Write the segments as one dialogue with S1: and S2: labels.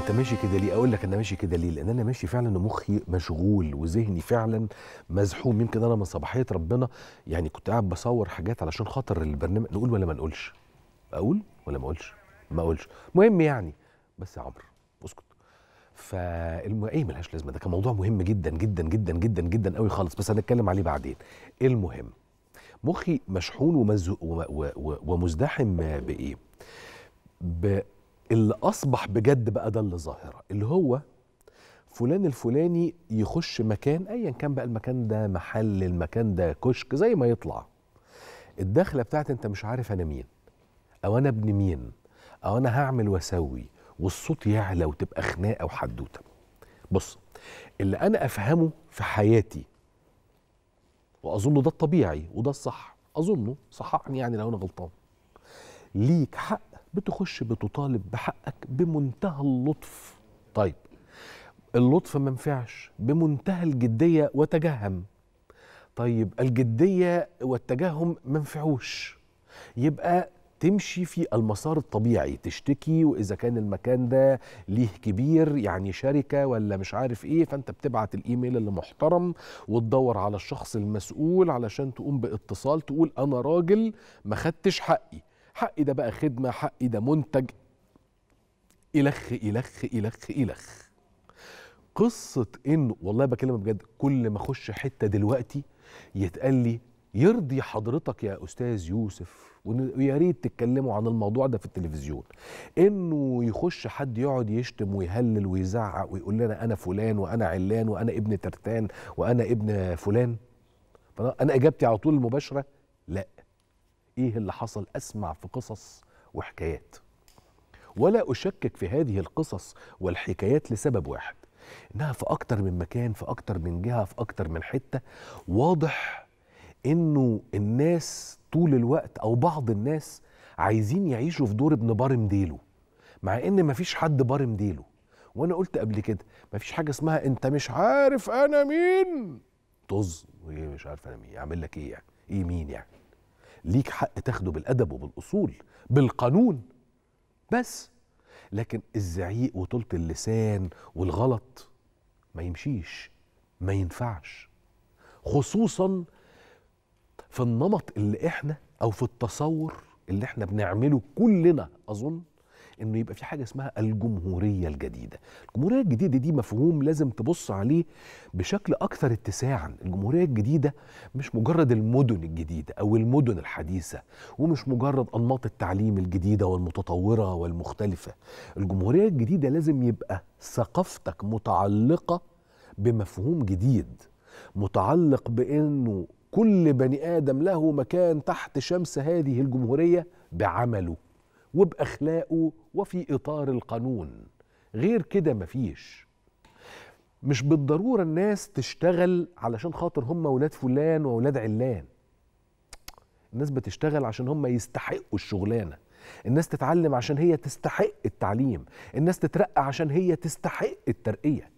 S1: انت ماشي كده ليه اقول لك انا ماشي كده ليه لان انا ماشي فعلا ومخي مشغول وذهني فعلا مزحوم يمكن انا من صباحيه ربنا يعني كنت قاعد بصور حاجات علشان خاطر البرنامج نقول ولا ما نقولش اقول ولا ما اقولش ما اقولش مهم يعني بس يا عمرو اسكت فالم ايه ملهاش لازمه ده كان موضوع مهم جدا جدا جدا جدا جدا قوي خالص بس هنتكلم عليه بعدين المهم مخي مشحون ومز... و... و... و... ومزدحم بايه ب... اللي اصبح بجد بقى ده اللي ظاهره اللي هو فلان الفلاني يخش مكان ايا كان بقى المكان ده محل المكان ده كشك زي ما يطلع الدخله بتاعت انت مش عارف انا مين او انا ابن مين او انا هعمل واسوي والصوت يعلى وتبقى خناقه وحدوته بص اللي انا افهمه في حياتي واظن ده الطبيعي وده الصح اظنه صححني يعني لو انا غلطان ليك حق بتخش بتطالب بحقك بمنتهى اللطف طيب اللطف ما ينفعش بمنتهى الجديه وتجهم طيب الجديه والتجهم ما ينفعوش يبقى تمشي في المسار الطبيعي تشتكي واذا كان المكان ده ليه كبير يعني شركه ولا مش عارف ايه فانت بتبعت الايميل اللي محترم وتدور على الشخص المسؤول علشان تقوم باتصال تقول انا راجل ما خدتش حقي حقي ده بقى خدمه حقي ده منتج الخ الخ الخ الخ قصه انه والله بكلمك بجد كل ما اخش حته دلوقتي يتقال لي يرضي حضرتك يا استاذ يوسف ويا ريت تتكلموا عن الموضوع ده في التلفزيون انه يخش حد يقعد يشتم ويهلل ويزعق ويقول لنا انا فلان وانا علان وانا ابن ترتان وانا ابن فلان انا اجابتي على طول المباشره لا ايه اللي حصل اسمع في قصص وحكايات ولا اشكك في هذه القصص والحكايات لسبب واحد انها في اكتر من مكان في اكتر من جهه في اكتر من حته واضح انه الناس طول الوقت او بعض الناس عايزين يعيشوا في دور ابن بارم ديله مع ان مفيش حد بارم ديله وانا قلت قبل كده مفيش حاجه اسمها انت مش عارف انا مين طز وايه مش عارف انا مين اعمل لك ايه يعني ايه مين يعني ليك حق تاخده بالادب وبالاصول بالقانون بس لكن الزعيق وطولة اللسان والغلط ما يمشيش ما ينفعش خصوصا في النمط اللي احنا او في التصور اللي احنا بنعمله كلنا اظن انه يبقى في حاجه اسمها الجمهوريه الجديده الجمهوريه الجديده دي مفهوم لازم تبص عليه بشكل اكثر اتساعا الجمهوريه الجديده مش مجرد المدن الجديده او المدن الحديثه ومش مجرد انماط التعليم الجديده والمتطوره والمختلفه الجمهوريه الجديده لازم يبقى ثقافتك متعلقه بمفهوم جديد متعلق بانه كل بني ادم له مكان تحت شمس هذه الجمهوريه بعمله وباخلاقه وفي اطار القانون غير كده مفيش مش بالضروره الناس تشتغل علشان خاطر هم ولاد فلان وولاد علان الناس بتشتغل عشان هم يستحقوا الشغلانه الناس تتعلم عشان هي تستحق التعليم الناس تترقى عشان هي تستحق الترقيه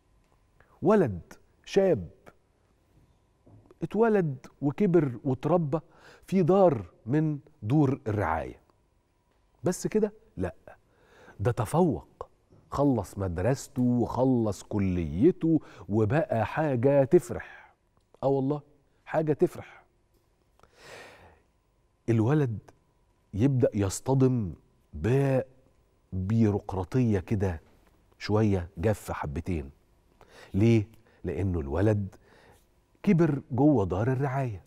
S1: ولد شاب اتولد وكبر وتربى في دار من دور الرعايه بس كده لا ده تفوق خلص مدرسته وخلص كليته وبقى حاجه تفرح اه والله حاجه تفرح الولد يبدا يصطدم ببيروقراطيه كده شويه جافه حبتين ليه لانه الولد كبر جوه دار الرعايه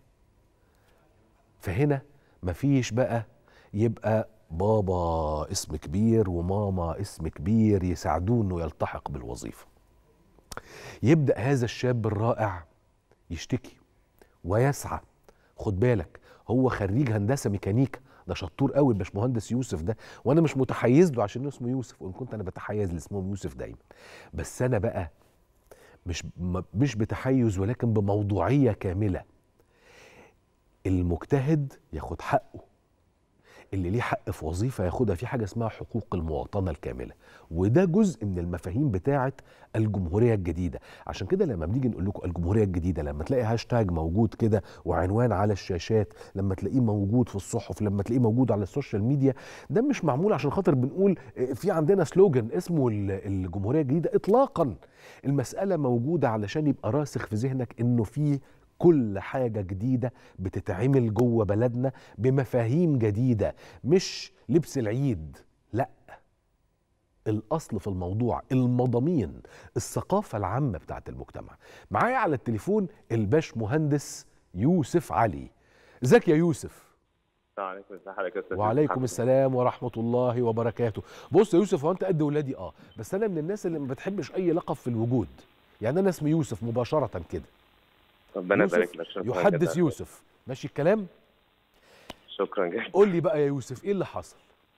S1: فهنا مفيش بقى يبقى بابا اسم كبير وماما اسم كبير يساعدوه انه يلتحق بالوظيفه يبدا هذا الشاب الرائع يشتكي ويسعى خد بالك هو خريج هندسه ميكانيكا ده شطور قوي الباشمهندس يوسف ده وانا مش متحيز له عشان اسمه يوسف وان كنت انا بتحيز لاسمهم يوسف دايما بس انا بقى مش مش بتحيز ولكن بموضوعيه كامله المجتهد ياخد حقه اللي ليه حق في وظيفه ياخدها في حاجه اسمها حقوق المواطنه الكامله وده جزء من المفاهيم بتاعه الجمهوريه الجديده عشان كده لما بنيجي نقول لكم الجمهوريه الجديده لما تلاقي هاشتاج موجود كده وعنوان على الشاشات لما تلاقيه موجود في الصحف لما تلاقيه موجود على السوشيال ميديا ده مش معمول عشان خاطر بنقول في عندنا سلوجن اسمه الجمهوريه الجديده اطلاقا المساله موجوده علشان يبقى راسخ في ذهنك انه في كل حاجة جديدة بتتعمل جوه بلدنا بمفاهيم جديدة مش لبس العيد لا الأصل في الموضوع المضامين الثقافة العامة بتاعت المجتمع معايا على التليفون الباش مهندس يوسف علي ازيك يا يوسف
S2: عليكم ازي حضرتك يا استاذ
S1: وعليكم السلام ورحمة الله وبركاته بص يا يوسف هو انت قد ولادي اه بس انا من الناس اللي ما بتحبش اي لقب في الوجود يعني انا اسمي يوسف مباشرة كده
S2: ربنا
S1: يوسف
S2: يبارك لك شكرا
S1: يحدث
S2: جداً.
S1: يوسف ماشي الكلام
S2: شكرا جدا
S1: قول لي بقى يا يوسف ايه اللي حصل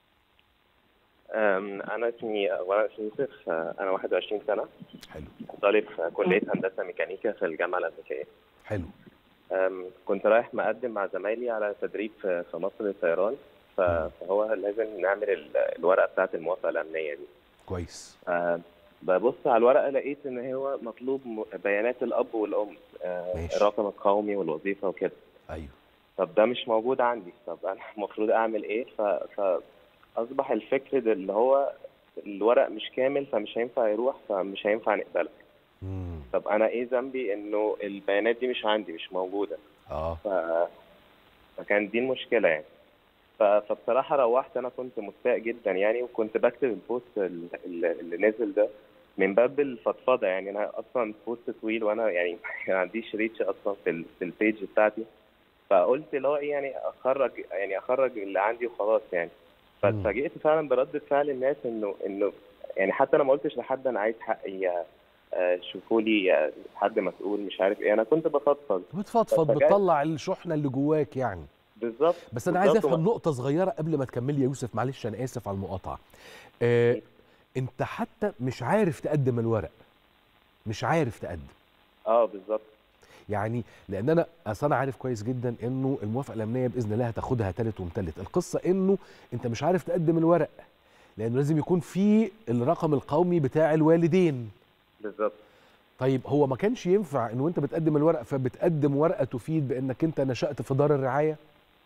S2: أم، انا اسمي اولا اسمي يوسف أه، انا 21 سنه
S1: حلو
S2: طالب في كليه هندسه ميكانيكا في الجامعه الامريكيه
S1: حلو
S2: أم، كنت رايح مقدم مع زمايلي على تدريب في في مصر للطيران ف- فهو لازم نعمل ال- الورقه بتاعه الموافقه الامنيه دي
S1: كويس
S2: أه، ببص على الورقه لقيت ان هو مطلوب م- بيانات الاب والام أه،
S1: ماشي.
S2: الرقم القومي والوظيفه وكده
S1: ايوه
S2: طب ده مش موجود عندي طب انا المفروض اعمل ايه ف... فاصبح الفكر ده اللي هو الورق مش كامل فمش هينفع يروح فمش هينفع نقبلك
S1: مم.
S2: طب انا ايه ذنبي انه البيانات دي مش عندي مش موجوده
S1: اه
S2: ف... فكان دي المشكله يعني ف... فبصراحه روحت انا كنت مستاء جدا يعني وكنت بكتب البوست ال- ال- اللي نزل ده من باب الفضفضه يعني انا اصلا بوست طويل وانا يعني ما عنديش ريتش اصلا في ال... في البيج بتاعتي فقلت اللي هو ايه يعني اخرج يعني اخرج اللي عندي وخلاص يعني
S1: مم.
S2: فاتفاجئت فعلا برد فعل الناس انه انه يعني حتى انا ما قلتش لحد انا عايز حقي آه، شوفوا لي آه، حد مسؤول مش عارف ايه انا كنت بفضفض
S1: بتفضفض
S2: فجأة-
S1: بتطلع الشحنه اللي جواك يعني
S2: بالظبط
S1: بس انا عايز
S2: بالظبط
S1: افهم نقطه صغيره قبل ما تكمل يا يوسف معلش انا اسف على المقاطعه آه
S2: إيه؟
S1: انت حتى مش عارف تقدم الورق مش عارف تقدم
S2: اه بالظبط
S1: يعني لان انا اصل انا عارف كويس جدا انه الموافقه الامنيه باذن الله هتاخدها تالت ومتلت القصه انه انت مش عارف تقدم الورق لانه لازم يكون في الرقم القومي بتاع الوالدين
S2: بالظبط
S1: طيب هو ما كانش ينفع ان وانت بتقدم الورق فبتقدم ورقه تفيد بانك انت نشات في دار الرعايه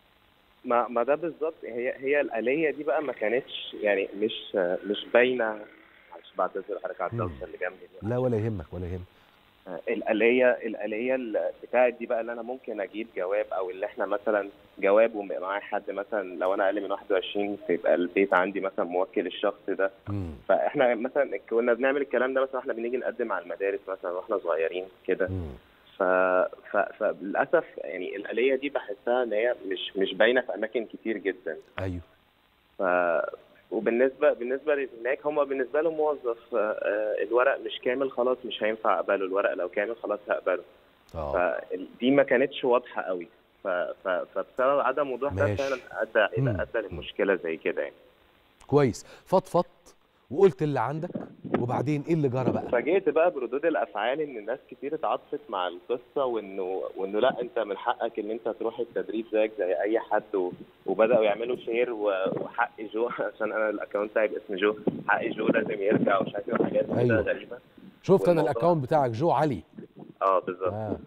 S2: ما ما ده بالظبط هي هي الآلية دي بقى ما كانتش يعني مش مش باينة معلش بعتذر حضرتك على
S1: مم.
S2: الدوشة اللي جنبي دي.
S1: لا ولا يهمك ولا يهمك
S2: آه، الآلية الآلية ال- بتاعت دي بقى اللي أنا ممكن أجيب جواب أو اللي إحنا مثلا جواب ويبقى معايا حد مثلا لو أنا أقل من 21 فيبقى البيت عندي مثلا موكل الشخص ده
S1: مم.
S2: فإحنا مثلا كنا بنعمل الكلام ده مثلا إحنا بنيجي نقدم على المدارس مثلا وإحنا صغيرين كده
S1: مم.
S2: ف... ف... فللأسف يعني الآلية دي بحسها إن هي مش مش باينة في أماكن كتير جدا
S1: ايوه
S2: ف وبالنسبه بالنسبه لهناك هم بالنسبه لهم موظف آه، آه، الورق مش كامل خلاص مش هينفع اقبله الورق لو كامل خلاص هقبله
S1: اه
S2: فدي ما كانتش واضحه قوي ف... ف... فبسبب عدم وضوح ده
S1: ماشي.
S2: فعلا ادى
S1: مم.
S2: الى ادى لمشكله زي كده يعني
S1: كويس فضفضت وقلت اللي عندك وبعدين ايه اللي جرى بقى
S2: فاجئت بقى بردود الافعال ان الناس كتير اتعاطفت مع القصه وانه وانه لا انت من حقك ان انت تروح التدريب زيك زي اي حد و... وبداوا يعملوا شير و... وحق جو عشان انا الاكونت بتاعي باسم جو حق جو لازم يرجع ومش عارف ايه وحاجات كده
S1: أيوة.
S2: غريبه
S1: شفت انا
S2: والموضوع-
S1: الاكونت بتاعك جو علي
S2: اه بالظبط
S1: اه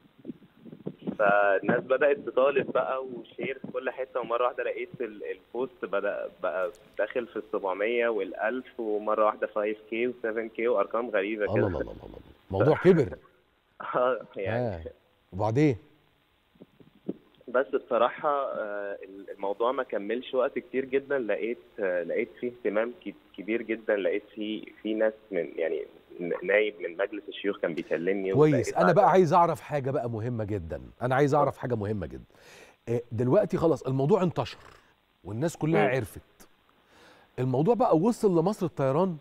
S2: فالناس بدات تطالب بقى وشير في كل حته ومره واحده لقيت ال- البوست بدا بقى داخل في ال 700 وال 1000 ومره واحده 5K و 7K وارقام غريبه
S1: الله الله
S2: كده
S1: الله الله الله. الموضوع كبر
S2: اه يعني
S1: آه. وبعدين
S2: بس بصراحة آه، الموضوع ما كملش وقت كتير جدا لقيت آه، لقيت فيه اهتمام ك- كبير جدا لقيت فيه في ناس من يعني نايب من مجلس الشيوخ كان بيكلمني
S1: كويس
S2: ولقيت
S1: انا
S2: بعد-
S1: بقى عايز اعرف حاجه بقى مهمه جدا انا عايز اعرف حاجه مهمه جدا آه، دلوقتي خلاص الموضوع انتشر والناس كلها
S2: مم.
S1: عرفت الموضوع بقى وصل لمصر الطيران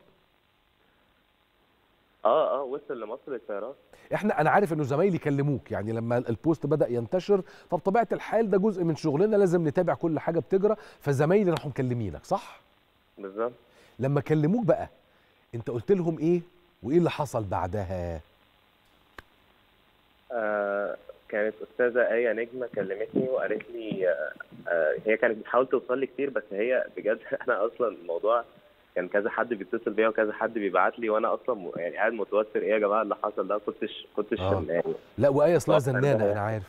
S2: اه اه وصل لمصر الطيران
S1: احنا انا عارف انه زمايلي كلموك يعني لما البوست بدا ينتشر فبطبيعه الحال ده جزء من شغلنا لازم نتابع كل حاجه بتجرى فزمايلي راحوا مكلمينك صح
S2: بالظبط
S1: لما كلموك بقى انت قلت لهم ايه وايه اللي حصل بعدها
S2: آه كانت استاذه ايه نجمه كلمتني وقالت لي آه، آه، هي كانت بتحاول توصل لي كتير بس هي بجد انا اصلا الموضوع كان كذا حد بيتصل بيا وكذا حد بيبعت لي وانا اصلا م- يعني قاعد متوتر ايه يا جماعه اللي حصل ده كنتش كنتش
S1: آه.
S2: يعني
S1: لا وايه اصلها
S2: طبعاً
S1: زنانه
S2: ده-
S1: انا عارف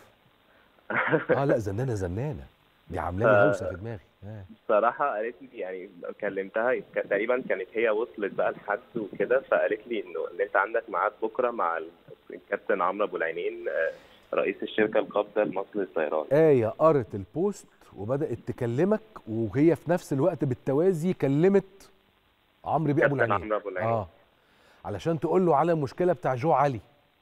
S1: اه لا زنانه زنانه دي عامله لي هوسه في دماغي آه.
S2: بصراحة قالت لي يعني كلمتها ك- تقريبا كانت هي وصلت بقى لحد وكده فقالت لي انه ان انت عندك ميعاد بكره مع ال- الكابتن عمرو ابو العينين آه، رئيس الشركة القابضة لمصر للطيران
S1: آية قرت البوست وبدأت تكلمك وهي في نفس الوقت بالتوازي كلمت عمرو بيه أبو
S2: كابتن
S1: العينين
S2: عمرو ابو العينين
S1: اه علشان تقول له على المشكلة بتاع جو علي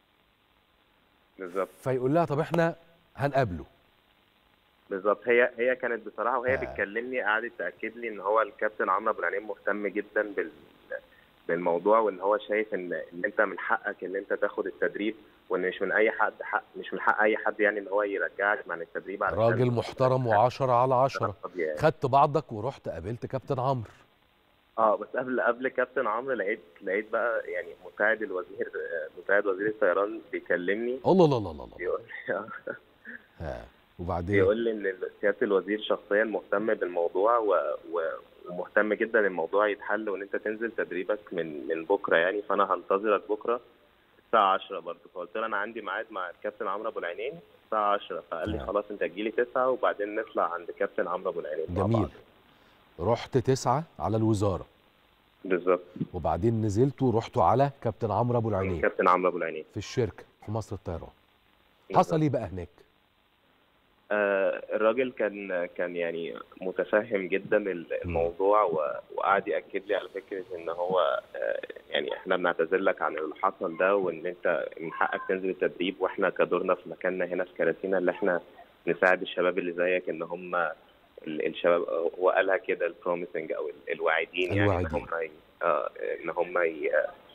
S2: بالظبط
S1: فيقول لها طب احنا هنقابله
S2: بالظبط هي هي كانت بصراحة وهي
S1: آه.
S2: بتكلمني قعدت تأكد لي ان هو الكابتن عمرو ابو العينين مهتم جدا بال بالموضوع وان هو شايف ان ان انت من حقك ان انت تاخد التدريب وان مش من اي حد حق مش من حق اي حد يعني ان هو يرجعك عن التدريب علشان
S1: راجل محترم وعشرة على عشرة
S2: فاضي يعني.
S1: خدت بعضك ورحت قابلت كابتن عمرو
S2: اه بس قبل قبل كابتن عمرو لقيت لقيت بقى يعني مساعد الوزير آه، مساعد وزير الطيران بيكلمني
S1: الله الله الله الله الله
S2: بيقول لي
S1: ها وبعدين
S2: بيقول لي ان سياده الوزير شخصيا مهتم بالموضوع و... و... ومهتم جدا ان الموضوع يتحل وان انت تنزل تدريبك من من بكره يعني فانا هنتظرك بكره الساعه 10 برضه فقلت له انا عندي ميعاد مع الكابتن عمرو ابو العينين الساعه 10 فقال لي
S1: نعم.
S2: خلاص انت تجيلي 9 وبعدين نطلع عند كابتن عمرو ابو العينين مع
S1: جميل
S2: بعض.
S1: رحت تسعة على الوزارة
S2: بالظبط
S1: وبعدين نزلتوا رحتوا على كابتن عمرو أبو العينين
S2: كابتن عمرو ابو العينين
S1: في الشركة في مصر الطيران حصل ايه بقى هناك
S2: آه، الراجل كان كان يعني متفهم جدا ال- الموضوع و- وقعد ياكد لي على فكره ان هو آه، يعني احنا بنعتذر لك عن اللي حصل ده وان انت من حقك تنزل التدريب واحنا كدورنا في مكاننا هنا في كراتينا اللي احنا نساعد الشباب اللي زيك ان هم ال- الشباب هو قالها كده البروميسنج او ال- الواعدين يعني ان
S1: الواعدين.
S2: هم ي- آه، ان هم ي-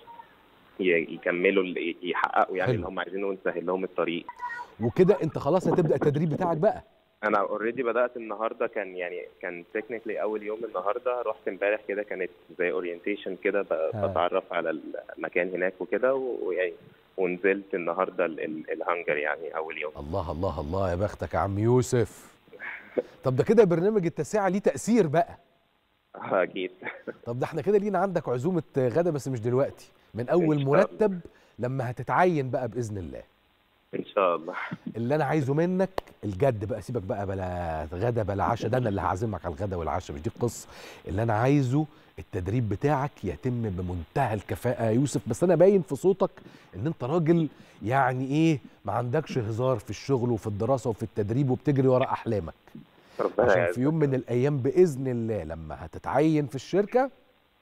S2: ي- يكملوا ال- يحققوا يعني
S1: حلو.
S2: اللي هم عايزينه ونسهل لهم الطريق
S1: وكده انت خلاص هتبدا التدريب بتاعك بقى
S2: انا اوريدي بدات النهارده كان يعني كان تكنيكلي اول يوم النهارده رحت امبارح كده كانت زي اورينتيشن كده ب-
S1: ها.
S2: بتعرف على المكان هناك وكده ويعني ونزلت النهارده ال- ال- الهانجر يعني اول يوم
S1: الله الله الله يا بختك يا عم يوسف طب ده كده برنامج التاسعة ليه تأثير بقى
S2: اكيد
S1: طب ده احنا كده لينا عندك عزومة غدا بس مش دلوقتي من أول
S2: إن شاء
S1: مرتب لما هتتعين بقى بإذن الله
S2: ان شاء الله
S1: اللي أنا عايزه منك الجد بقى سيبك بقى بلا غدا بلا عشاء ده أنا اللي هعزمك على الغدا والعشاء مش دي القصة اللي أنا عايزه التدريب بتاعك يتم بمنتهى الكفاءة يا يوسف بس أنا باين في صوتك إن أنت راجل يعني إيه ما عندكش هزار في الشغل وفي الدراسة وفي التدريب وبتجري ورا أحلامك
S2: ربنا
S1: عشان
S2: يعزك
S1: في يوم من الايام باذن الله لما هتتعين في الشركه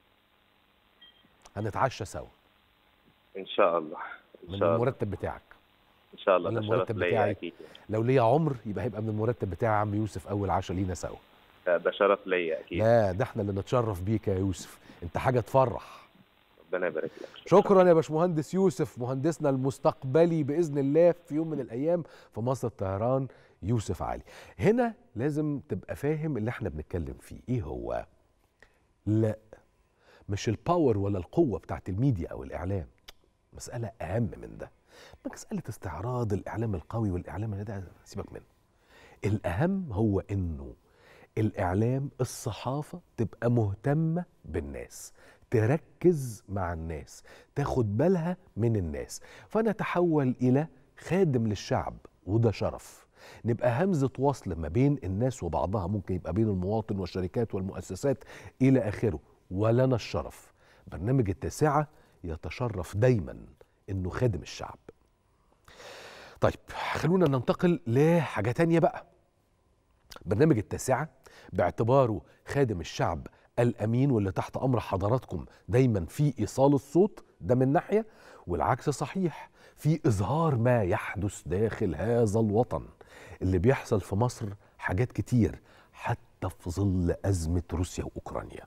S1: هنتعشى سوا
S2: ان شاء الله ان
S1: من
S2: شاء الله
S1: المرتب بتاعك
S2: ان شاء الله
S1: من
S2: ده شرف
S1: المرتب
S2: ليا
S1: بتاعي.
S2: اكيد
S1: لو ليا عمر يبقى هيبقى من المرتب بتاع عم يوسف اول عشاء لينا سوا
S2: ده ده شرف ليا اكيد
S1: لا ده احنا اللي نتشرف بيك يا يوسف انت حاجه تفرح
S2: ربنا يبارك لك
S1: شكرا يا باشمهندس يوسف مهندسنا المستقبلي باذن الله في يوم من الايام في مصر الطيران يوسف علي هنا لازم تبقى فاهم اللي احنا بنتكلم فيه ايه هو لا مش الباور ولا القوه بتاعت الميديا او الاعلام مساله اهم من ده مساله استعراض الاعلام القوي والاعلام اللي ده سيبك منه الاهم هو انه الاعلام الصحافه تبقى مهتمه بالناس تركز مع الناس تاخد بالها من الناس فنتحول الى خادم للشعب وده شرف نبقى همزه وصل ما بين الناس وبعضها ممكن يبقى بين المواطن والشركات والمؤسسات الى اخره ولنا الشرف برنامج التاسعه يتشرف دايما انه خادم الشعب طيب خلونا ننتقل لحاجه تانية بقى برنامج التاسعه باعتباره خادم الشعب الامين واللي تحت امر حضراتكم دايما في ايصال الصوت ده من ناحيه والعكس صحيح في اظهار ما يحدث داخل هذا الوطن اللي بيحصل في مصر حاجات كتير حتى في ظل ازمه روسيا واوكرانيا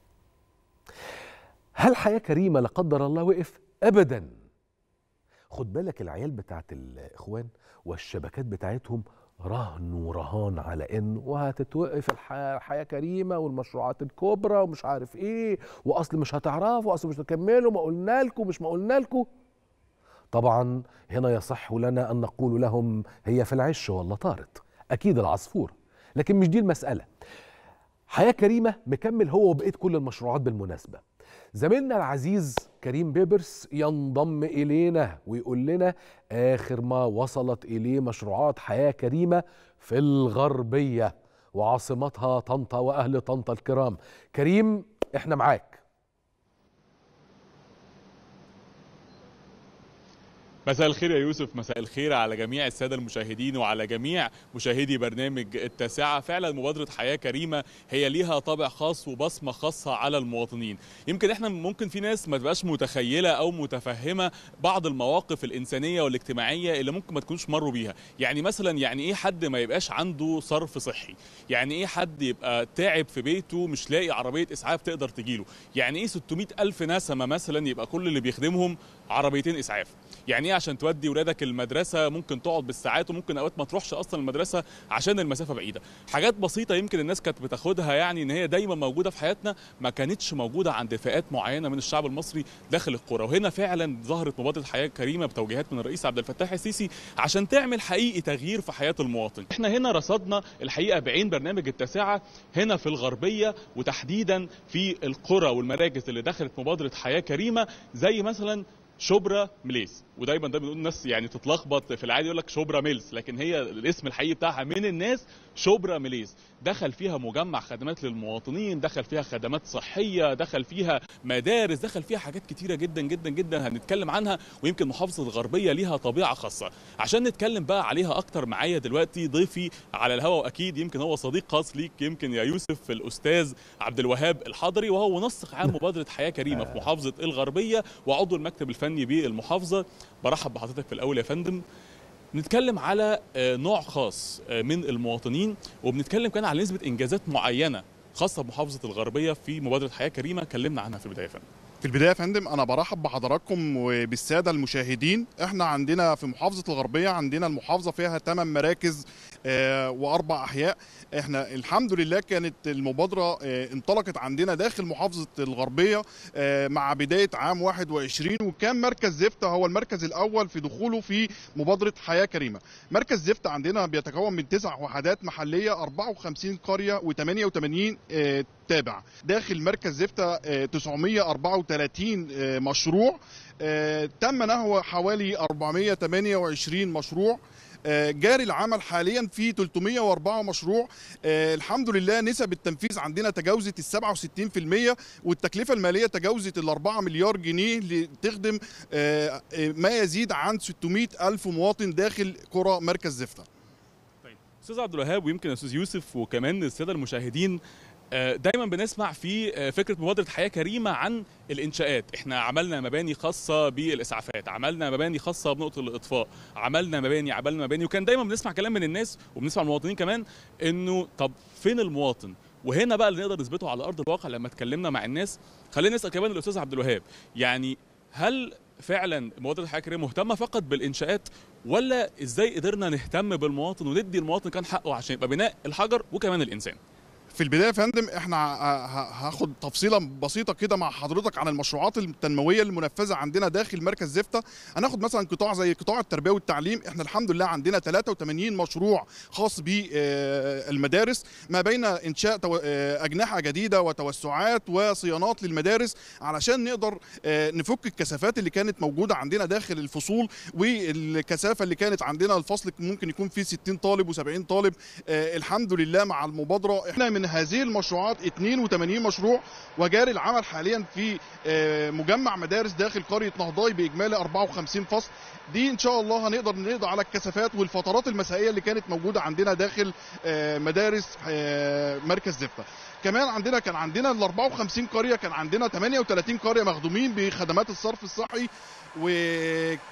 S1: هل حياه كريمه لا قدر الله وقف ابدا خد بالك العيال بتاعت الاخوان والشبكات بتاعتهم رهن ورهان على انه وهتتوقف الح- الحياه كريمه والمشروعات الكبرى ومش عارف ايه واصل مش هتعرفوا واصل مش هتكملوا ما قلنا لكم مش ما قلنا لكم طبعا هنا يصح لنا أن نقول لهم هي في العش ولا طارت أكيد العصفور لكن مش دي المسألة حياة كريمة مكمل هو وبقية كل المشروعات بالمناسبة زميلنا العزيز كريم بيبرس ينضم إلينا ويقول لنا آخر ما وصلت إليه مشروعات حياة كريمة في الغربية وعاصمتها طنطا وأهل طنطا الكرام كريم إحنا معاك
S3: مساء الخير يا يوسف مساء الخير على جميع الساده المشاهدين وعلى جميع مشاهدي برنامج التاسعه فعلا مبادره حياه كريمه هي ليها طابع خاص وبصمه خاصه على المواطنين يمكن احنا ممكن في ناس ما تبقاش متخيله او متفهمه بعض المواقف الانسانيه والاجتماعيه اللي ممكن ما تكونش مروا بيها يعني مثلا يعني ايه حد ما يبقاش عنده صرف صحي يعني ايه حد يبقى تعب في بيته مش لاقي عربيه اسعاف تقدر تجيله يعني ايه 600 الف نسمه مثلا يبقى كل اللي بيخدمهم عربيتين اسعاف يعني ايه عشان تودي ولادك المدرسه ممكن تقعد بالساعات وممكن اوقات ما تروحش اصلا المدرسه عشان المسافه بعيده حاجات بسيطه يمكن الناس كانت بتاخدها يعني ان هي دايما موجوده في حياتنا ما كانتش موجوده عند فئات معينه من الشعب المصري داخل القرى وهنا فعلا ظهرت مبادره حياه كريمه بتوجيهات من الرئيس عبد الفتاح السيسي عشان تعمل حقيقي تغيير في حياه المواطن احنا هنا رصدنا الحقيقه بعين برنامج التاسعه هنا في الغربيه وتحديدا في القرى والمراكز اللي دخلت مبادره حياه كريمه زي مثلا شبرا مليس ودايما ده بنقول الناس يعني تتلخبط في العادي يقول لك شبرا ميلز لكن هي الاسم الحقيقي بتاعها من الناس شبرا مليس دخل فيها مجمع خدمات للمواطنين دخل فيها خدمات صحيه دخل فيها مدارس دخل فيها حاجات كتيره جدا جدا جدا هنتكلم عنها ويمكن محافظه الغربيه ليها طبيعه خاصه عشان نتكلم بقى عليها اكتر معايا دلوقتي ضيفي على الهواء واكيد يمكن هو صديق خاص ليك يمكن يا يوسف الاستاذ عبد الوهاب الحضري وهو منسق عام مبادره حياه كريمه في محافظه الغربيه وعضو المكتب الفني بالمحافظه برحب بحضرتك في الاول يا فندم نتكلم على نوع خاص من المواطنين وبنتكلم كمان على نسبه انجازات معينه خاصه بمحافظه الغربيه في مبادره حياه كريمه كلمنا عنها في البدايه يا فندم
S4: في البدايه يا فندم انا برحب بحضراتكم وبالساده المشاهدين احنا عندنا في محافظه الغربيه عندنا المحافظه فيها 8 مراكز آه واربع احياء احنا الحمد لله كانت المبادره آه انطلقت عندنا داخل محافظه الغربيه آه مع بدايه عام 21 وكان مركز زفته هو المركز الاول في دخوله في مبادره حياه كريمه مركز زفته عندنا بيتكون من تسع وحدات محليه 54 قريه و88 تابع داخل مركز زفته 934 مشروع تم نهو حوالي 428 مشروع جاري العمل حاليا في 304 مشروع الحمد لله نسب التنفيذ عندنا تجاوزت ال 67% والتكلفه الماليه تجاوزت ال 4 مليار جنيه لتخدم ما يزيد عن 600 الف مواطن داخل قرى مركز زفته.
S3: طيب استاذ عبد الوهاب ويمكن استاذ يوسف وكمان الساده المشاهدين دايما بنسمع في فكره مبادره حياه كريمه عن الانشاءات احنا عملنا مباني خاصه بالاسعافات عملنا مباني خاصه بنقطه الاطفاء عملنا مباني عملنا مباني وكان دايما بنسمع كلام من الناس وبنسمع المواطنين كمان انه طب فين المواطن وهنا بقى اللي نقدر نثبته على ارض الواقع لما اتكلمنا مع الناس خلينا نسال كمان الاستاذ عبد الوهاب يعني هل فعلا مبادره حياه كريمه مهتمه فقط بالانشاءات ولا ازاي قدرنا نهتم بالمواطن وندي المواطن كان حقه عشان يبقى بناء الحجر وكمان الانسان
S4: في البدايه يا فندم احنا هاخد تفصيله بسيطه كده مع حضرتك عن المشروعات التنمويه المنفذه عندنا داخل مركز زفته هناخد مثلا قطاع زي قطاع التربيه والتعليم احنا الحمد لله عندنا 83 مشروع خاص بالمدارس ما بين انشاء اجنحه جديده وتوسعات وصيانات للمدارس علشان نقدر نفك الكثافات اللي كانت موجوده عندنا داخل الفصول والكثافه اللي كانت عندنا الفصل ممكن يكون فيه 60 طالب و70 طالب الحمد لله مع المبادره احنا من هذه المشروعات 82 مشروع وجاري العمل حاليا في مجمع مدارس داخل قريه نهضاي باجمالي 54 فصل دي ان شاء الله هنقدر نقضي على الكثافات والفترات المسائيه اللي كانت موجوده عندنا داخل مدارس مركز زفته كمان عندنا كان عندنا ال 54 قريه كان عندنا 38 قريه مخدومين بخدمات الصرف الصحي و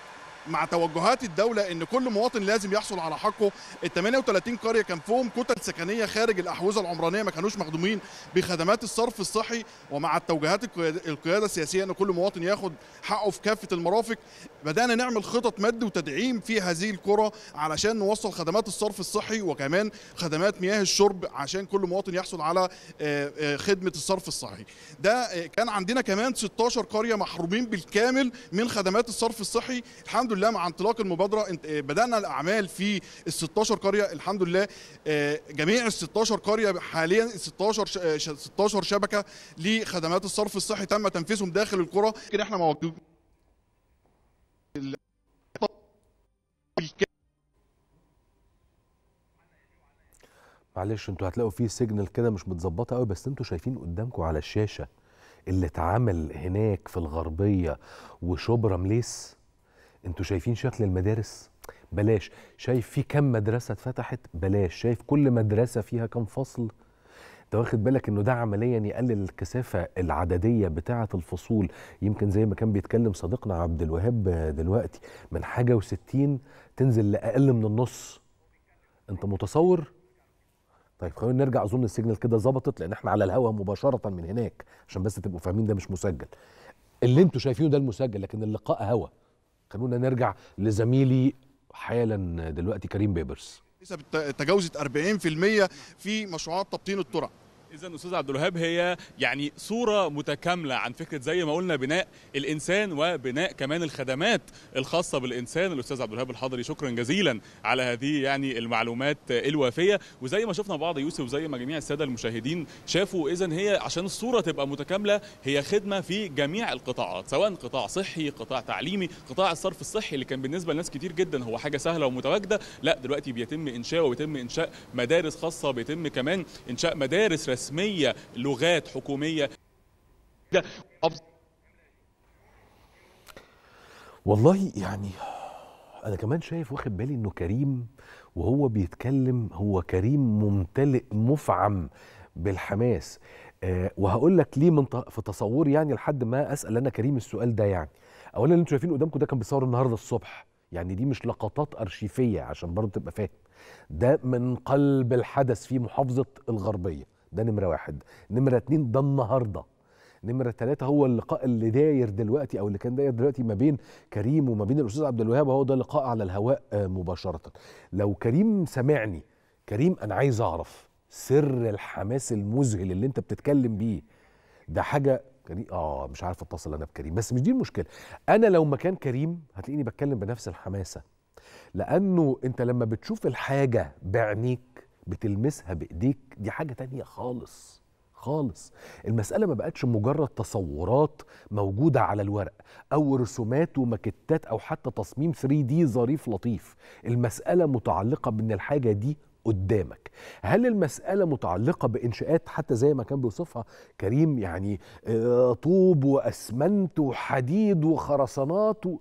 S4: مع توجهات الدوله ان كل مواطن لازم يحصل على حقه ال 38 قريه كان فيهم كتل سكنيه خارج الاحوزه العمرانيه ما كانوش مخدومين بخدمات الصرف الصحي ومع التوجيهات القياد- القياده السياسيه ان كل مواطن ياخد حقه في كافه المرافق بدانا نعمل خطط مد وتدعيم في هذه القرى علشان نوصل خدمات الصرف الصحي وكمان خدمات مياه الشرب عشان كل مواطن يحصل على آه، آه، خدمه الصرف الصحي ده آه، كان عندنا كمان 16 قريه محرومين بالكامل من خدمات الصرف الصحي الحمد لله مع انطلاق المبادره انت- آه، بدانا الاعمال في ال 16 قريه الحمد لله آه، جميع ال 16 قريه حاليا 16 ش- آه، ش- 16 شبكه لخدمات الصرف الصحي تم تنفيذهم داخل القرى لكن احنا موجودين
S1: معلش انتوا هتلاقوا فيه سيجنال كده مش متظبطه قوي بس انتوا شايفين قدامكم على الشاشه اللي اتعمل هناك في الغربيه وشبرا مليس انتوا شايفين شكل المدارس بلاش شايف في كم مدرسه اتفتحت بلاش شايف كل مدرسه فيها كم فصل انت واخد بالك انه ده عمليا يقلل الكثافه العدديه بتاعه الفصول يمكن زي ما كان بيتكلم صديقنا عبد الوهاب دلوقتي من حاجه وستين تنزل لاقل من النص انت متصور طيب خلينا نرجع اظن السيجنال كده ظبطت لان احنا على الهوا مباشره من هناك عشان بس تبقوا فاهمين ده مش مسجل اللي انتوا شايفينه ده المسجل لكن اللقاء هوا خلونا نرجع لزميلي حالا دلوقتي كريم بيبرس
S4: نسب الت- تجاوزت 40% في مشروعات تبطين الترع
S3: اذا استاذ عبد الوهاب هي يعني صوره متكامله عن فكره زي ما قلنا بناء الانسان وبناء كمان الخدمات الخاصه بالانسان الاستاذ عبد الوهاب الحضري شكرا جزيلا على هذه يعني المعلومات الوافيه وزي ما شفنا بعض يوسف وزي ما جميع الساده المشاهدين شافوا اذا هي عشان الصوره تبقى متكامله هي خدمه في جميع القطاعات سواء قطاع صحي قطاع تعليمي قطاع الصرف الصحي اللي كان بالنسبه لناس كتير جدا هو حاجه سهله ومتواجده لا دلوقتي بيتم انشاؤه وبيتم انشاء مدارس خاصه بيتم كمان انشاء مدارس رسميه لغات حكوميه ده
S1: والله يعني انا كمان شايف واخد بالي انه كريم وهو بيتكلم هو كريم ممتلئ مفعم بالحماس أه وهقول لك ليه من ط- في تصوري يعني لحد ما اسال انا كريم السؤال ده يعني اولا اللي انتوا شايفينه قدامكم ده كان بيصور النهارده الصبح يعني دي مش لقطات ارشيفيه عشان برضه تبقى فاهم ده من قلب الحدث في محافظه الغربيه ده نمره واحد نمره اتنين ده النهارده نمرة ثلاثة هو اللقاء اللي داير دلوقتي أو اللي كان داير دلوقتي ما بين كريم وما بين الأستاذ عبد الوهاب هو ده لقاء على الهواء آه، مباشرة لو كريم سمعني كريم أنا عايز أعرف سر الحماس المذهل اللي أنت بتتكلم بيه ده حاجة كريم آه مش عارف أتصل أنا بكريم بس مش دي المشكلة أنا لو مكان كريم هتلاقيني بتكلم بنفس الحماسة لأنه أنت لما بتشوف الحاجة بعينيك بتلمسها بإيديك دي حاجة تانية خالص خالص المسألة ما بقتش مجرد تصورات موجودة على الورق أو رسومات وماكتات أو حتى تصميم 3D ظريف لطيف المسألة متعلقة بأن الحاجة دي قدامك هل المسألة متعلقة بإنشاءات حتى زي ما كان بيوصفها كريم يعني آه، طوب وأسمنت وحديد وخرسانات و...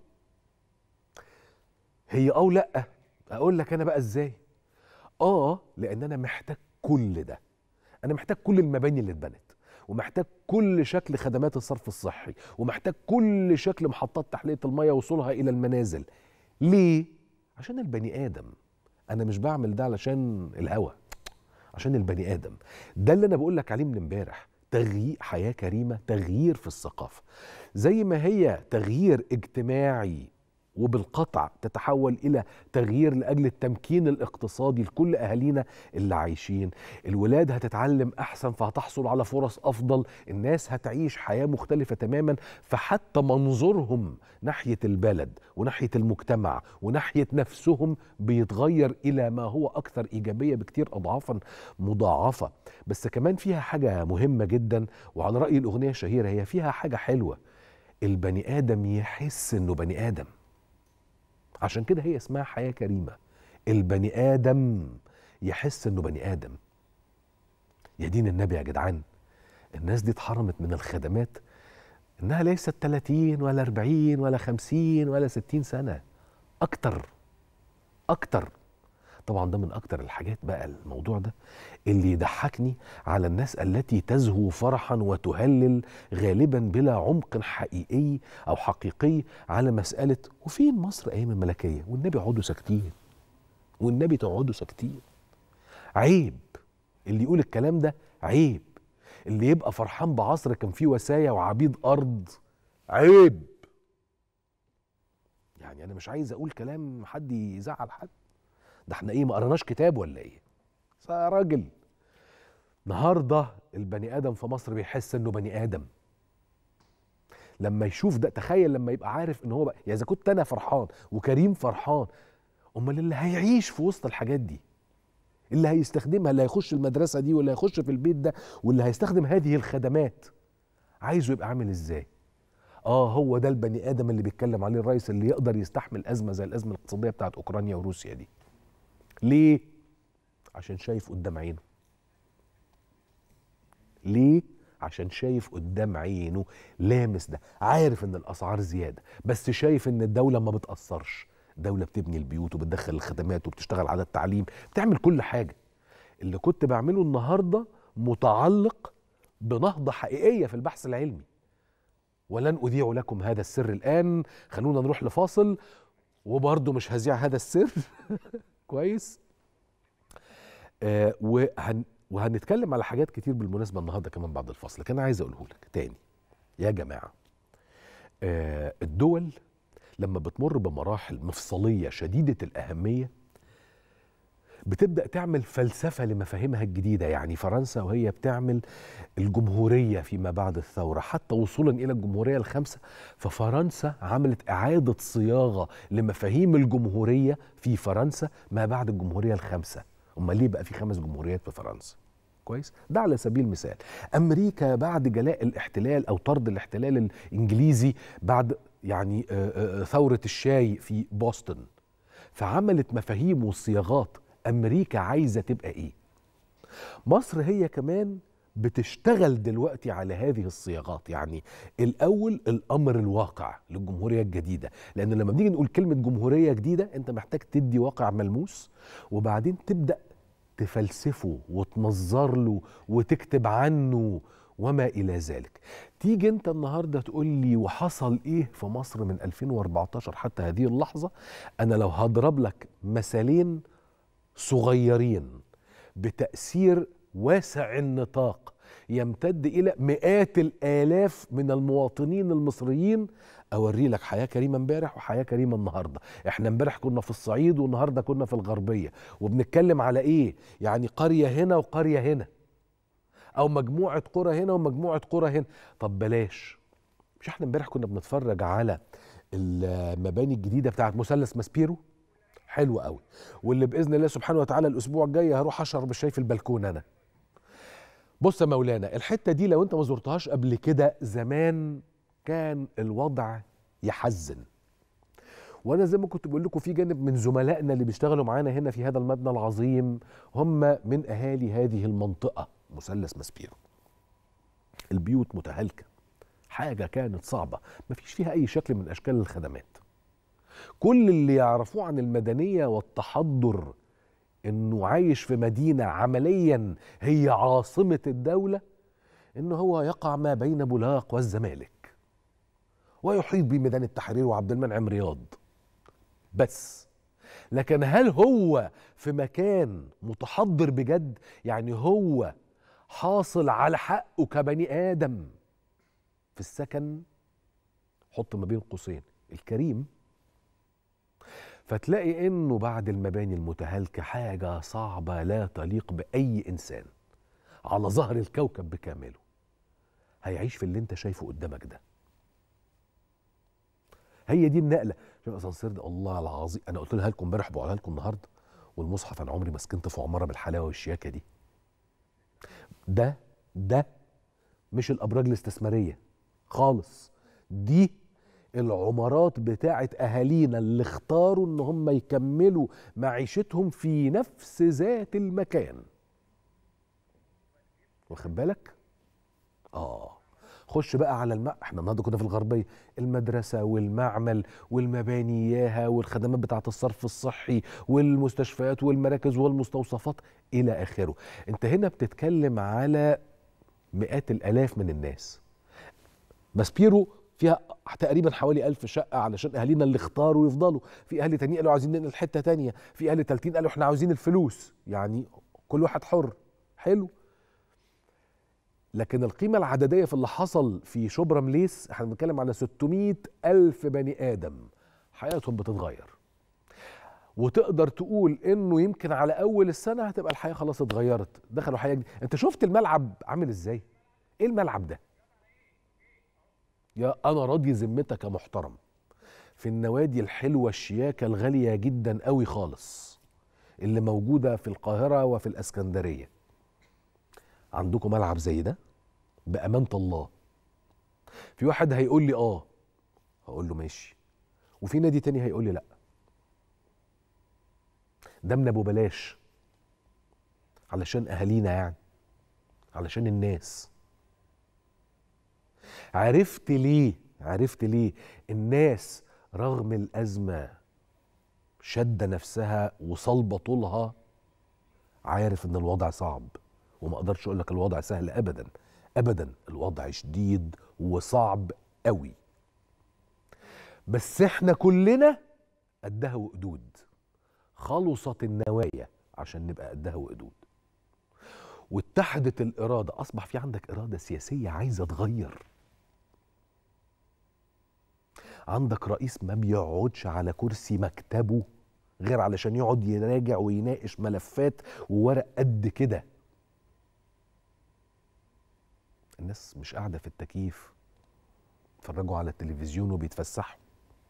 S1: هي أو لأ أقول لك أنا بقى إزاي آه لأن أنا محتاج كل ده انا محتاج كل المباني اللي اتبنت ومحتاج كل شكل خدمات الصرف الصحي ومحتاج كل شكل محطات تحليه الميه وصولها الى المنازل ليه عشان البني ادم انا مش بعمل ده علشان الهوى عشان البني ادم ده اللي انا بقول لك عليه من امبارح تغيير حياه كريمه تغيير في الثقافه زي ما هي تغيير اجتماعي وبالقطع تتحول الى تغيير لاجل التمكين الاقتصادي لكل اهالينا اللي عايشين الولاد هتتعلم احسن فهتحصل على فرص افضل الناس هتعيش حياه مختلفه تماما فحتى منظورهم ناحيه البلد وناحيه المجتمع وناحيه نفسهم بيتغير الى ما هو اكثر ايجابيه بكتير اضعافا مضاعفه بس كمان فيها حاجه مهمه جدا وعلى راي الاغنيه الشهيره هي فيها حاجه حلوه البني ادم يحس انه بني ادم عشان كده هي اسمها حياه كريمه البني ادم يحس انه بني ادم يا دين النبي يا جدعان الناس دي اتحرمت من الخدمات انها ليست 30 ولا 40 ولا 50 ولا 60 سنه اكتر اكتر طبعا ده من اكتر الحاجات بقى الموضوع ده اللي يضحكني على الناس التي تزهو فرحا وتهلل غالبا بلا عمق حقيقي او حقيقي على مساله وفين مصر ايام الملكيه والنبي اقعدوا ساكتين والنبي تقعدوا ساكتين عيب اللي يقول الكلام ده عيب اللي يبقى فرحان بعصر كان فيه وسايا وعبيد ارض عيب يعني انا مش عايز اقول كلام حد يزعل حد ده احنا ايه ما قرناش كتاب ولا ايه يا راجل النهارده البني ادم في مصر بيحس انه بني ادم لما يشوف ده تخيل لما يبقى عارف ان هو بقى يعني اذا كنت انا فرحان وكريم فرحان امال اللي هيعيش في وسط الحاجات دي اللي هيستخدمها اللي هيخش المدرسه دي واللي هيخش في البيت ده واللي هيستخدم هذه الخدمات عايزه يبقى عامل ازاي اه هو ده البني ادم اللي بيتكلم عليه الرئيس اللي يقدر يستحمل ازمه زي الازمه الاقتصاديه بتاعت اوكرانيا وروسيا دي ليه عشان شايف قدام عينه ليه عشان شايف قدام عينه لامس ده عارف ان الاسعار زياده بس شايف ان الدوله ما بتاثرش دولة بتبني البيوت وبتدخل الخدمات وبتشتغل على التعليم بتعمل كل حاجة اللي كنت بعمله النهاردة متعلق بنهضة حقيقية في البحث العلمي ولن أذيع لكم هذا السر الآن خلونا نروح لفاصل وبرضه مش هذيع هذا السر كويس آه وهن وهنتكلم على حاجات كتير بالمناسبة النهاردة كمان بعد الفصل لكن أنا عايز أقوله لك تاني يا جماعة آه الدول لما بتمر بمراحل مفصلية شديدة الأهمية بتبدأ تعمل فلسفة لمفاهيمها الجديدة يعني فرنسا وهي بتعمل الجمهورية فيما بعد الثورة حتى وصولا إلى الجمهورية الخامسة ففرنسا عملت إعادة صياغة لمفاهيم الجمهورية في فرنسا ما بعد الجمهورية الخامسة أمال ليه بقى في خمس جمهوريات في فرنسا كويس ده على سبيل المثال امريكا بعد جلاء الاحتلال او طرد الاحتلال الانجليزي بعد يعني ثوره الشاي في بوسطن فعملت مفاهيم وصياغات امريكا عايزه تبقى ايه مصر هي كمان بتشتغل دلوقتي على هذه الصياغات يعني الاول الامر الواقع للجمهوريه الجديده لان لما بنيجي نقول كلمه جمهوريه جديده انت محتاج تدي واقع ملموس وبعدين تبدا تفلسفه وتنظر له وتكتب عنه وما الى ذلك تيجي انت النهارده تقول لي وحصل ايه في مصر من 2014 حتى هذه اللحظه انا لو هضرب لك مثالين صغيرين بتاثير واسع النطاق يمتد الى مئات الالاف من المواطنين المصريين اوري لك حياه كريمه امبارح وحياه كريمه النهارده احنا امبارح كنا في الصعيد والنهارده كنا في الغربيه وبنتكلم على ايه يعني قريه هنا وقريه هنا او مجموعه قرى هنا ومجموعه قرى هنا طب بلاش مش احنا امبارح كنا بنتفرج على المباني الجديده بتاعت مثلث ماسبيرو حلو قوي واللي باذن الله سبحانه وتعالى الاسبوع الجاي هروح اشرب الشاي في البلكون انا بص يا مولانا الحته دي لو انت ما زرتهاش قبل كده زمان كان الوضع يحزن وانا زي ما كنت بقول لكم في جانب من زملائنا اللي بيشتغلوا معانا هنا في هذا المبنى العظيم هم من اهالي هذه المنطقه مثلث ماسبيرو البيوت متهالكه حاجه كانت صعبه ما فيش فيها اي شكل من اشكال الخدمات كل اللي يعرفوه عن المدنيه والتحضر انه عايش في مدينه عمليا هي عاصمه الدوله ان هو يقع ما بين بولاق والزمالك ويحيط بميدان التحرير وعبد المنعم رياض بس لكن هل هو في مكان متحضر بجد يعني هو حاصل على حقه كبني ادم في السكن حط ما بين قوسين الكريم فتلاقي انه بعد المباني المتهالكه حاجه صعبه لا تليق باي انسان على ظهر الكوكب بكامله هيعيش في اللي انت شايفه قدامك ده هي دي النقله شوف الاسانسير ده الله العظيم انا قلت لها لكم امبارح بقولها لكم النهارده والمصحف انا عمري ما سكنت في عماره بالحلاوه والشياكه دي ده ده مش الابراج الاستثماريه خالص دي العمارات بتاعت اهالينا اللي اختاروا ان هم يكملوا معيشتهم في نفس ذات المكان واخد بالك اه خش بقى على الم... احنا النهارده كنا في الغربيه المدرسه والمعمل والمباني اياها والخدمات بتاعه الصرف الصحي والمستشفيات والمراكز والمستوصفات الى اخره انت هنا بتتكلم على مئات الالاف من الناس ماسبيرو فيها تقريبا حوالي ألف شقة علشان أهالينا اللي اختاروا يفضلوا في أهل تانيين قالوا عايزين ننقل حتة تانية في أهل تالتين قالوا احنا عاوزين الفلوس يعني كل واحد حر حلو لكن القيمة العددية في اللي حصل في شبرا مليس احنا بنتكلم على 600 ألف بني آدم حياتهم بتتغير وتقدر تقول انه يمكن على اول السنه هتبقى الحياه خلاص اتغيرت دخلوا حياه جديدة. انت شفت الملعب عامل ازاي ايه الملعب ده يا انا راضي ذمتك يا محترم في النوادي الحلوه الشياكه الغاليه جدا قوي خالص اللي موجوده في القاهره وفي الاسكندريه عندكم ملعب زي ده بامانه الله في واحد هيقول لي اه هقول له ماشي وفي نادي تاني هيقول لي لا ده من ابو بلاش علشان اهالينا يعني علشان الناس عرفت ليه عرفت ليه الناس رغم الازمه شد نفسها وصلبه طولها عارف ان الوضع صعب وما اقدرش اقول لك الوضع سهل ابدا ابدا الوضع شديد وصعب قوي بس احنا كلنا قدها وقدود خلصت النوايا عشان نبقى قدها وقدود واتحدت الاراده اصبح في عندك اراده سياسيه عايزه تغير عندك رئيس ما بيقعدش على كرسي مكتبه غير علشان يقعد يراجع ويناقش ملفات وورق قد كده الناس مش قاعده في التكييف بيتفرجوا على التلفزيون وبيتفسحوا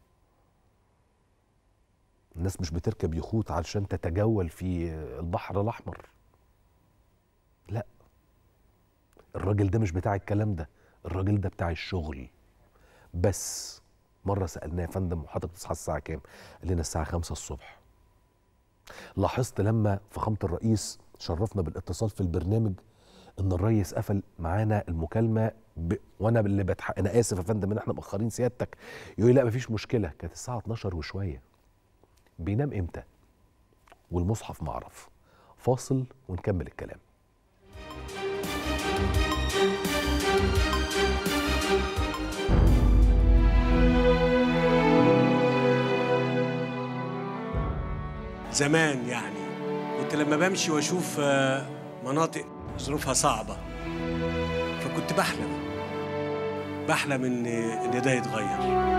S1: الناس مش بتركب يخوت علشان تتجول في البحر الاحمر لا الراجل ده مش بتاع الكلام ده الراجل ده بتاع الشغل بس مرة سألناه يا فندم وحضرتك بتصحى الساعة كام؟ قال لنا الساعة خمسة الصبح لاحظت لما فخامة الرئيس شرفنا بالاتصال في البرنامج ان الرئيس قفل معانا المكالمة ب... وانا اللي بتح... انا اسف يا فندم ان احنا مأخرين سيادتك يقول لي لا مفيش مشكلة كانت الساعة 12 وشوية بينام امتى؟ والمصحف معرف فاصل ونكمل الكلام
S5: زمان يعني كنت لما بمشي واشوف آه، مناطق ظروفها صعبة فكنت بحلم بحلم ان ان ده يتغير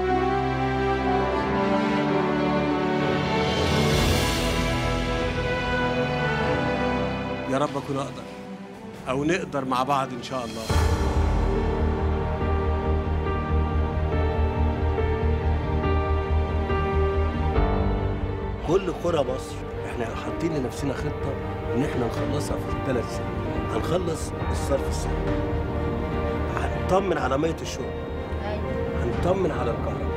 S5: يا رب اكون اقدر او نقدر مع بعض ان شاء الله
S6: كل قرى مصر احنا حاطين لنفسنا خطه ان احنا نخلصها في ثلاث سنين هنخلص الصرف الصحي هنطمن على ميه الشرب هنطمن على الكهرباء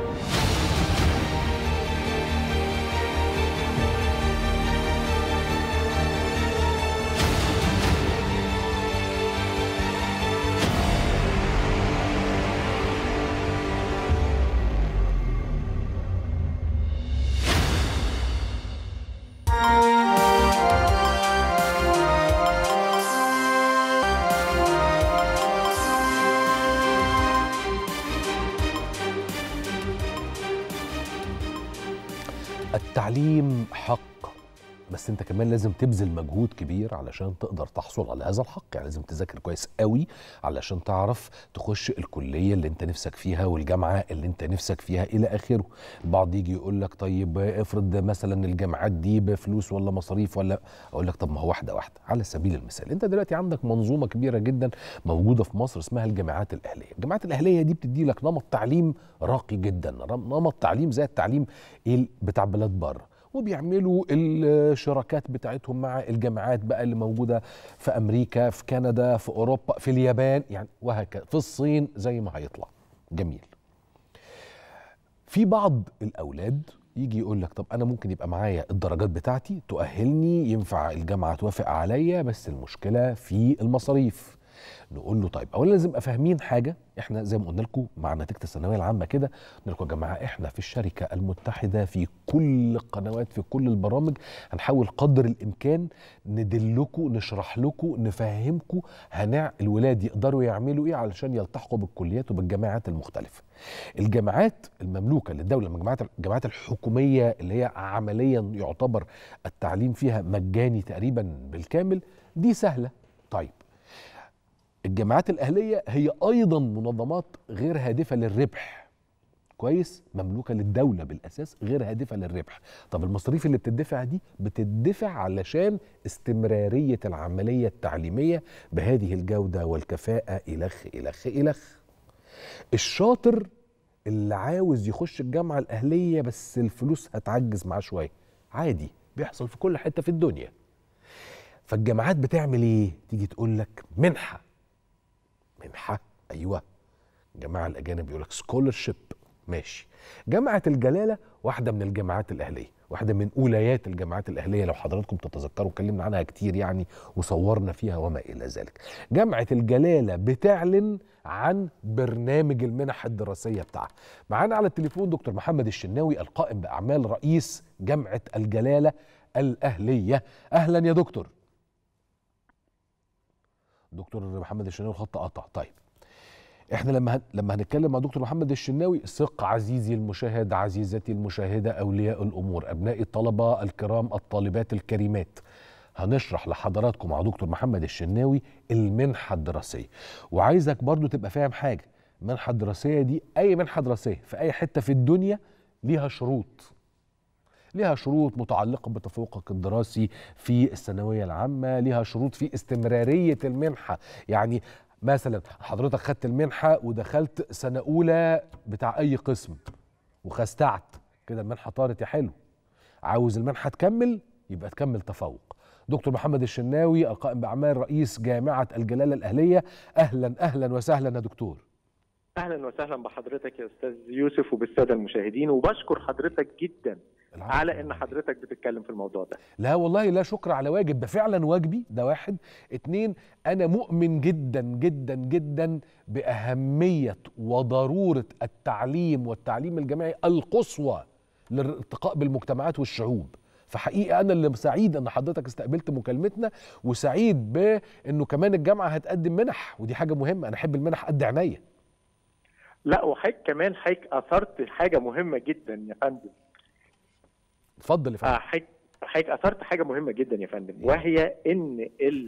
S1: التعليم حق بس انت كمان لازم تبذل مجهود كبير علشان تقدر تحصل على هذا الحق يعني لازم تذاكر كويس قوي علشان تعرف تخش الكليه اللي انت نفسك فيها والجامعه اللي انت نفسك فيها الى اخره البعض يجي يقول لك طيب افرض مثلا الجامعات دي بفلوس ولا مصاريف ولا اقول لك طب ما هو واحده واحده على سبيل المثال انت دلوقتي عندك منظومه كبيره جدا موجوده في مصر اسمها الجامعات الاهليه الجامعات الاهليه دي بتدي لك نمط تعليم راقي جدا نمط تعليم زي التعليم ال- بتاع بلاد بره وبيعملوا الشراكات بتاعتهم مع الجامعات بقى اللي موجوده في امريكا في كندا في اوروبا في اليابان يعني وهكذا في الصين زي ما هيطلع جميل في بعض الاولاد يجي يقول لك طب انا ممكن يبقى معايا الدرجات بتاعتي تؤهلني ينفع الجامعه توافق عليا بس المشكله في المصاريف نقول له طيب اولا لازم نبقى فاهمين حاجه احنا زي ما قلنا لكم مع نتيجه الثانويه العامه كده قلنا لكم يا جماعه احنا في الشركه المتحده في كل القنوات في كل البرامج هنحاول قدر الامكان ندلكم نشرح لكم نفهمكم هنع الولاد يقدروا يعملوا ايه علشان يلتحقوا بالكليات وبالجامعات المختلفه الجامعات المملوكه للدوله الجامعات الجامعات الحكوميه اللي هي عمليا يعتبر التعليم فيها مجاني تقريبا بالكامل دي سهله طيب الجامعات الأهلية هي أيضا منظمات غير هادفة للربح كويس مملوكة للدولة بالأساس غير هادفة للربح طب المصاريف اللي بتدفع دي بتدفع علشان استمرارية العملية التعليمية بهذه الجودة والكفاءة إلخ إلخ إلخ الشاطر اللي عاوز يخش الجامعة الأهلية بس الفلوس هتعجز معاه شوية عادي بيحصل في كل حتة في الدنيا فالجامعات بتعمل ايه تيجي تقول لك منحه منحه ايوه الجماعه الاجانب يقول لك سكولرشيب ماشي جامعه الجلاله واحده من الجامعات الاهليه واحده من اوليات الجامعات الاهليه لو حضراتكم تتذكروا اتكلمنا عنها كتير يعني وصورنا فيها وما الى ذلك جامعه الجلاله بتعلن عن برنامج المنح الدراسيه بتاعها معانا على التليفون دكتور محمد الشناوي القائم باعمال رئيس جامعه الجلاله الاهليه اهلا يا دكتور دكتور محمد الشناوي الخط قطع طيب احنا لما هن... لما هنتكلم مع دكتور محمد الشناوي ثق عزيزي المشاهد عزيزتي المشاهده اولياء الامور ابناء الطلبه الكرام الطالبات الكريمات هنشرح لحضراتكم مع دكتور محمد الشناوي المنحه الدراسيه وعايزك برضو تبقى فاهم حاجه المنحه الدراسيه دي اي منحه دراسيه في اي حته في الدنيا ليها شروط ليها شروط متعلقة بتفوقك الدراسي في الثانوية العامة ليها شروط في استمرارية المنحة يعني مثلا حضرتك خدت المنحة ودخلت سنة أولى بتاع أي قسم وخستعت كده المنحة طارت يا حلو عاوز المنحة تكمل يبقى تكمل تفوق دكتور محمد الشناوي القائم بأعمال رئيس جامعة الجلالة الأهلية أهلا أهلا وسهلا يا دكتور
S7: اهلا وسهلا بحضرتك يا استاذ يوسف وبالساده المشاهدين وبشكر حضرتك جدا
S1: العفو.
S7: على ان حضرتك بتتكلم في الموضوع ده
S1: لا والله لا شكر على واجب ده فعلا واجبي ده واحد اتنين انا مؤمن جدا جدا جدا باهمية وضرورة التعليم والتعليم الجامعي القصوى للارتقاء بالمجتمعات والشعوب فحقيقة أنا اللي سعيد إن حضرتك استقبلت مكالمتنا وسعيد بإنه كمان الجامعة هتقدم منح ودي حاجة مهمة أنا أحب المنح قد عينيا
S7: لا وحضرتك كمان حضرتك اثرت حاجه مهمه جدا يا فندم
S1: اتفضل يا
S7: آه،
S1: فندم
S7: حضرتك حضرتك اثرت حاجه مهمه جدا يا فندم وهي ان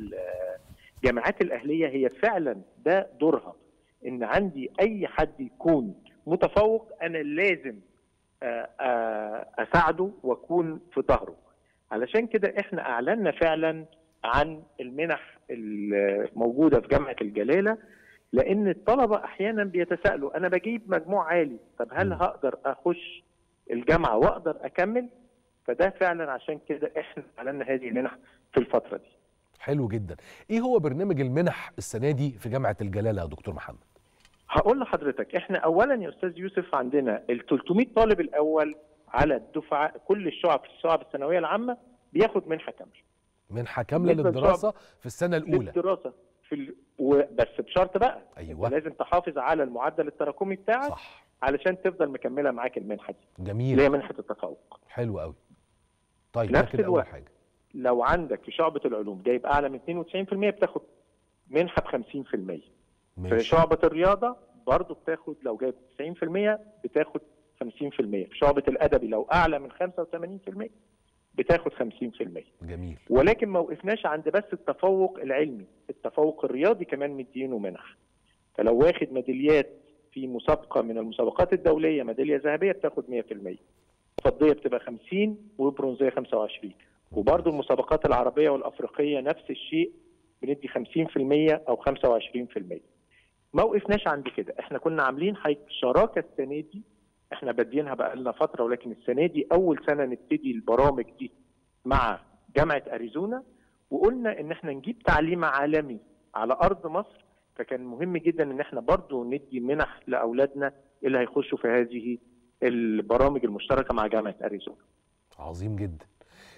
S7: الجامعات الاهليه هي فعلا ده دورها ان عندي اي حد يكون متفوق انا لازم آه، آه، اساعده واكون في ظهره علشان كده احنا اعلنا فعلا عن المنح الموجوده في جامعه الجلاله لان الطلبه احيانا بيتساءلوا انا بجيب مجموع عالي طب هل
S1: مم.
S7: هقدر اخش الجامعه واقدر اكمل فده فعلا عشان كده احنا اعلنا هذه المنح في الفتره دي
S1: حلو جدا ايه هو برنامج المنح السنة دي في جامعة الجلالة يا دكتور محمد
S7: هقول لحضرتك احنا اولا يا استاذ يوسف عندنا ال 300 طالب الاول على الدفعه كل الشعب في الشعب الثانويه العامه بياخد منحه كامله
S1: منحة كاملة
S7: بالنسبة
S1: للدراسة في السنة الأولى
S7: للدراسه في ال... و... بس بشرط بقى
S1: أيوة.
S7: أنت لازم تحافظ على المعدل التراكمي بتاعك
S1: صح
S7: علشان تفضل مكمله معاك المنحه دي اللي
S1: جميل
S7: هي منحه التفوق
S1: حلو قوي طيب
S7: نفس
S1: ده كده أول
S7: الوقت.
S1: حاجة
S7: لو عندك في شعبة العلوم جايب أعلى من 92% بتاخد منحة ب 50% في
S1: ماشي
S7: شعبة الرياضة برضه بتاخد لو جايب 90% بتاخد 50% في شعبة الأدبي لو أعلى من 85% بتاخد 50%
S1: جميل
S7: ولكن ما وقفناش عند بس التفوق العلمي التفوق الرياضي كمان مدينه منح فلو واخد ميداليات في مسابقة من المسابقات الدولية ميدالية ذهبية بتاخد 100% فضية بتبقى 50 وبرونزية 25 وبرضه المسابقات العربية والأفريقية نفس الشيء بندي 50% أو 25% ما وقفناش عند كده احنا كنا عاملين حي- شراكة السنة دي احنا بادينها بقى لنا فترة ولكن السنة دي أول سنة نبتدي البرامج دي مع جامعة أريزونا وقلنا ان احنا نجيب تعليم عالمي على ارض مصر فكان مهم جدا ان احنا برضو ندي منح لاولادنا اللي هيخشوا في هذه البرامج المشتركه مع جامعه اريزونا
S1: عظيم جدا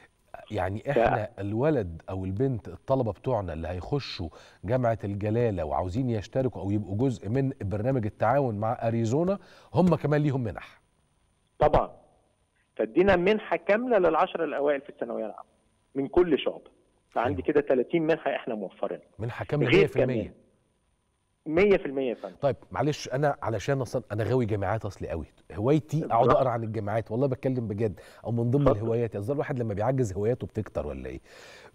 S1: يعني احنا الولد او البنت الطلبه بتوعنا اللي هيخشوا جامعه الجلاله وعاوزين يشتركوا او يبقوا جزء من برنامج التعاون مع اريزونا هم كمان ليهم منح
S7: طبعا فادينا منحه كامله للعشره الاوائل في الثانويه العامه من كل شعبه فعندي كده 30 منحه احنا موفرين
S1: منحه كامله
S7: غير
S1: 100%
S7: كمان 100% يا فندم
S1: طيب معلش انا علشان اصلا انا غاوي جامعات اصلي قوي هوايتي اقعد اقرا عن الجامعات والله بتكلم بجد او من ضمن
S7: اتفضل.
S1: الهوايات اصل الواحد لما بيعجز هواياته بتكتر ولا ايه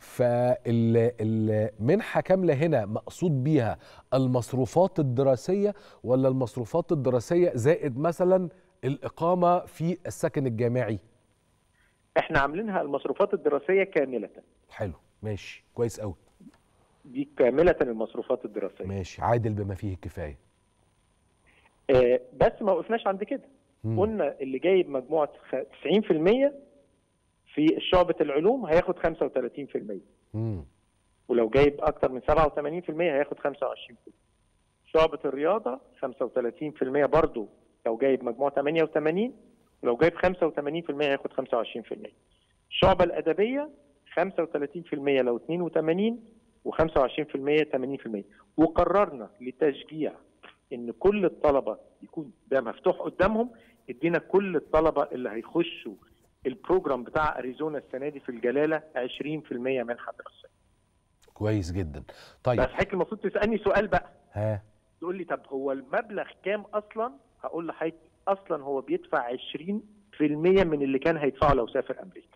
S1: فالمنحه كامله هنا مقصود بيها المصروفات الدراسيه ولا المصروفات الدراسيه زائد مثلا الاقامه في السكن الجامعي
S7: احنا عاملينها المصروفات الدراسيه كامله
S1: حلو ماشي كويس قوي
S7: دي كامله المصروفات الدراسيه
S1: ماشي عادل بما فيه الكفايه
S7: آه بس ما وقفناش عند كده
S1: مم.
S7: قلنا اللي جايب مجموعه خ- 90% في شعبة العلوم هياخد 35%
S1: مم.
S7: ولو جايب اكتر من 87% هياخد 25% شعبة الرياضة 35% برضو لو جايب مجموع 88 ولو جايب 85% هياخد 25% الشعبة الأدبية 35% لو 82 و25% 80% وقررنا لتشجيع ان كل الطلبة يكون ده مفتوح قدامهم ادينا كل الطلبة اللي هيخشوا البروجرام بتاع اريزونا السنة دي في الجلالة 20% منحة دراسية
S1: كويس جدا طيب
S7: بس حضرتك المفروض تسالني سؤال بقى
S1: ها
S7: تقول لي طب هو المبلغ كام اصلا هقول لحضرتك اصلا هو بيدفع 20% من اللي كان هيدفعه لو سافر امريكا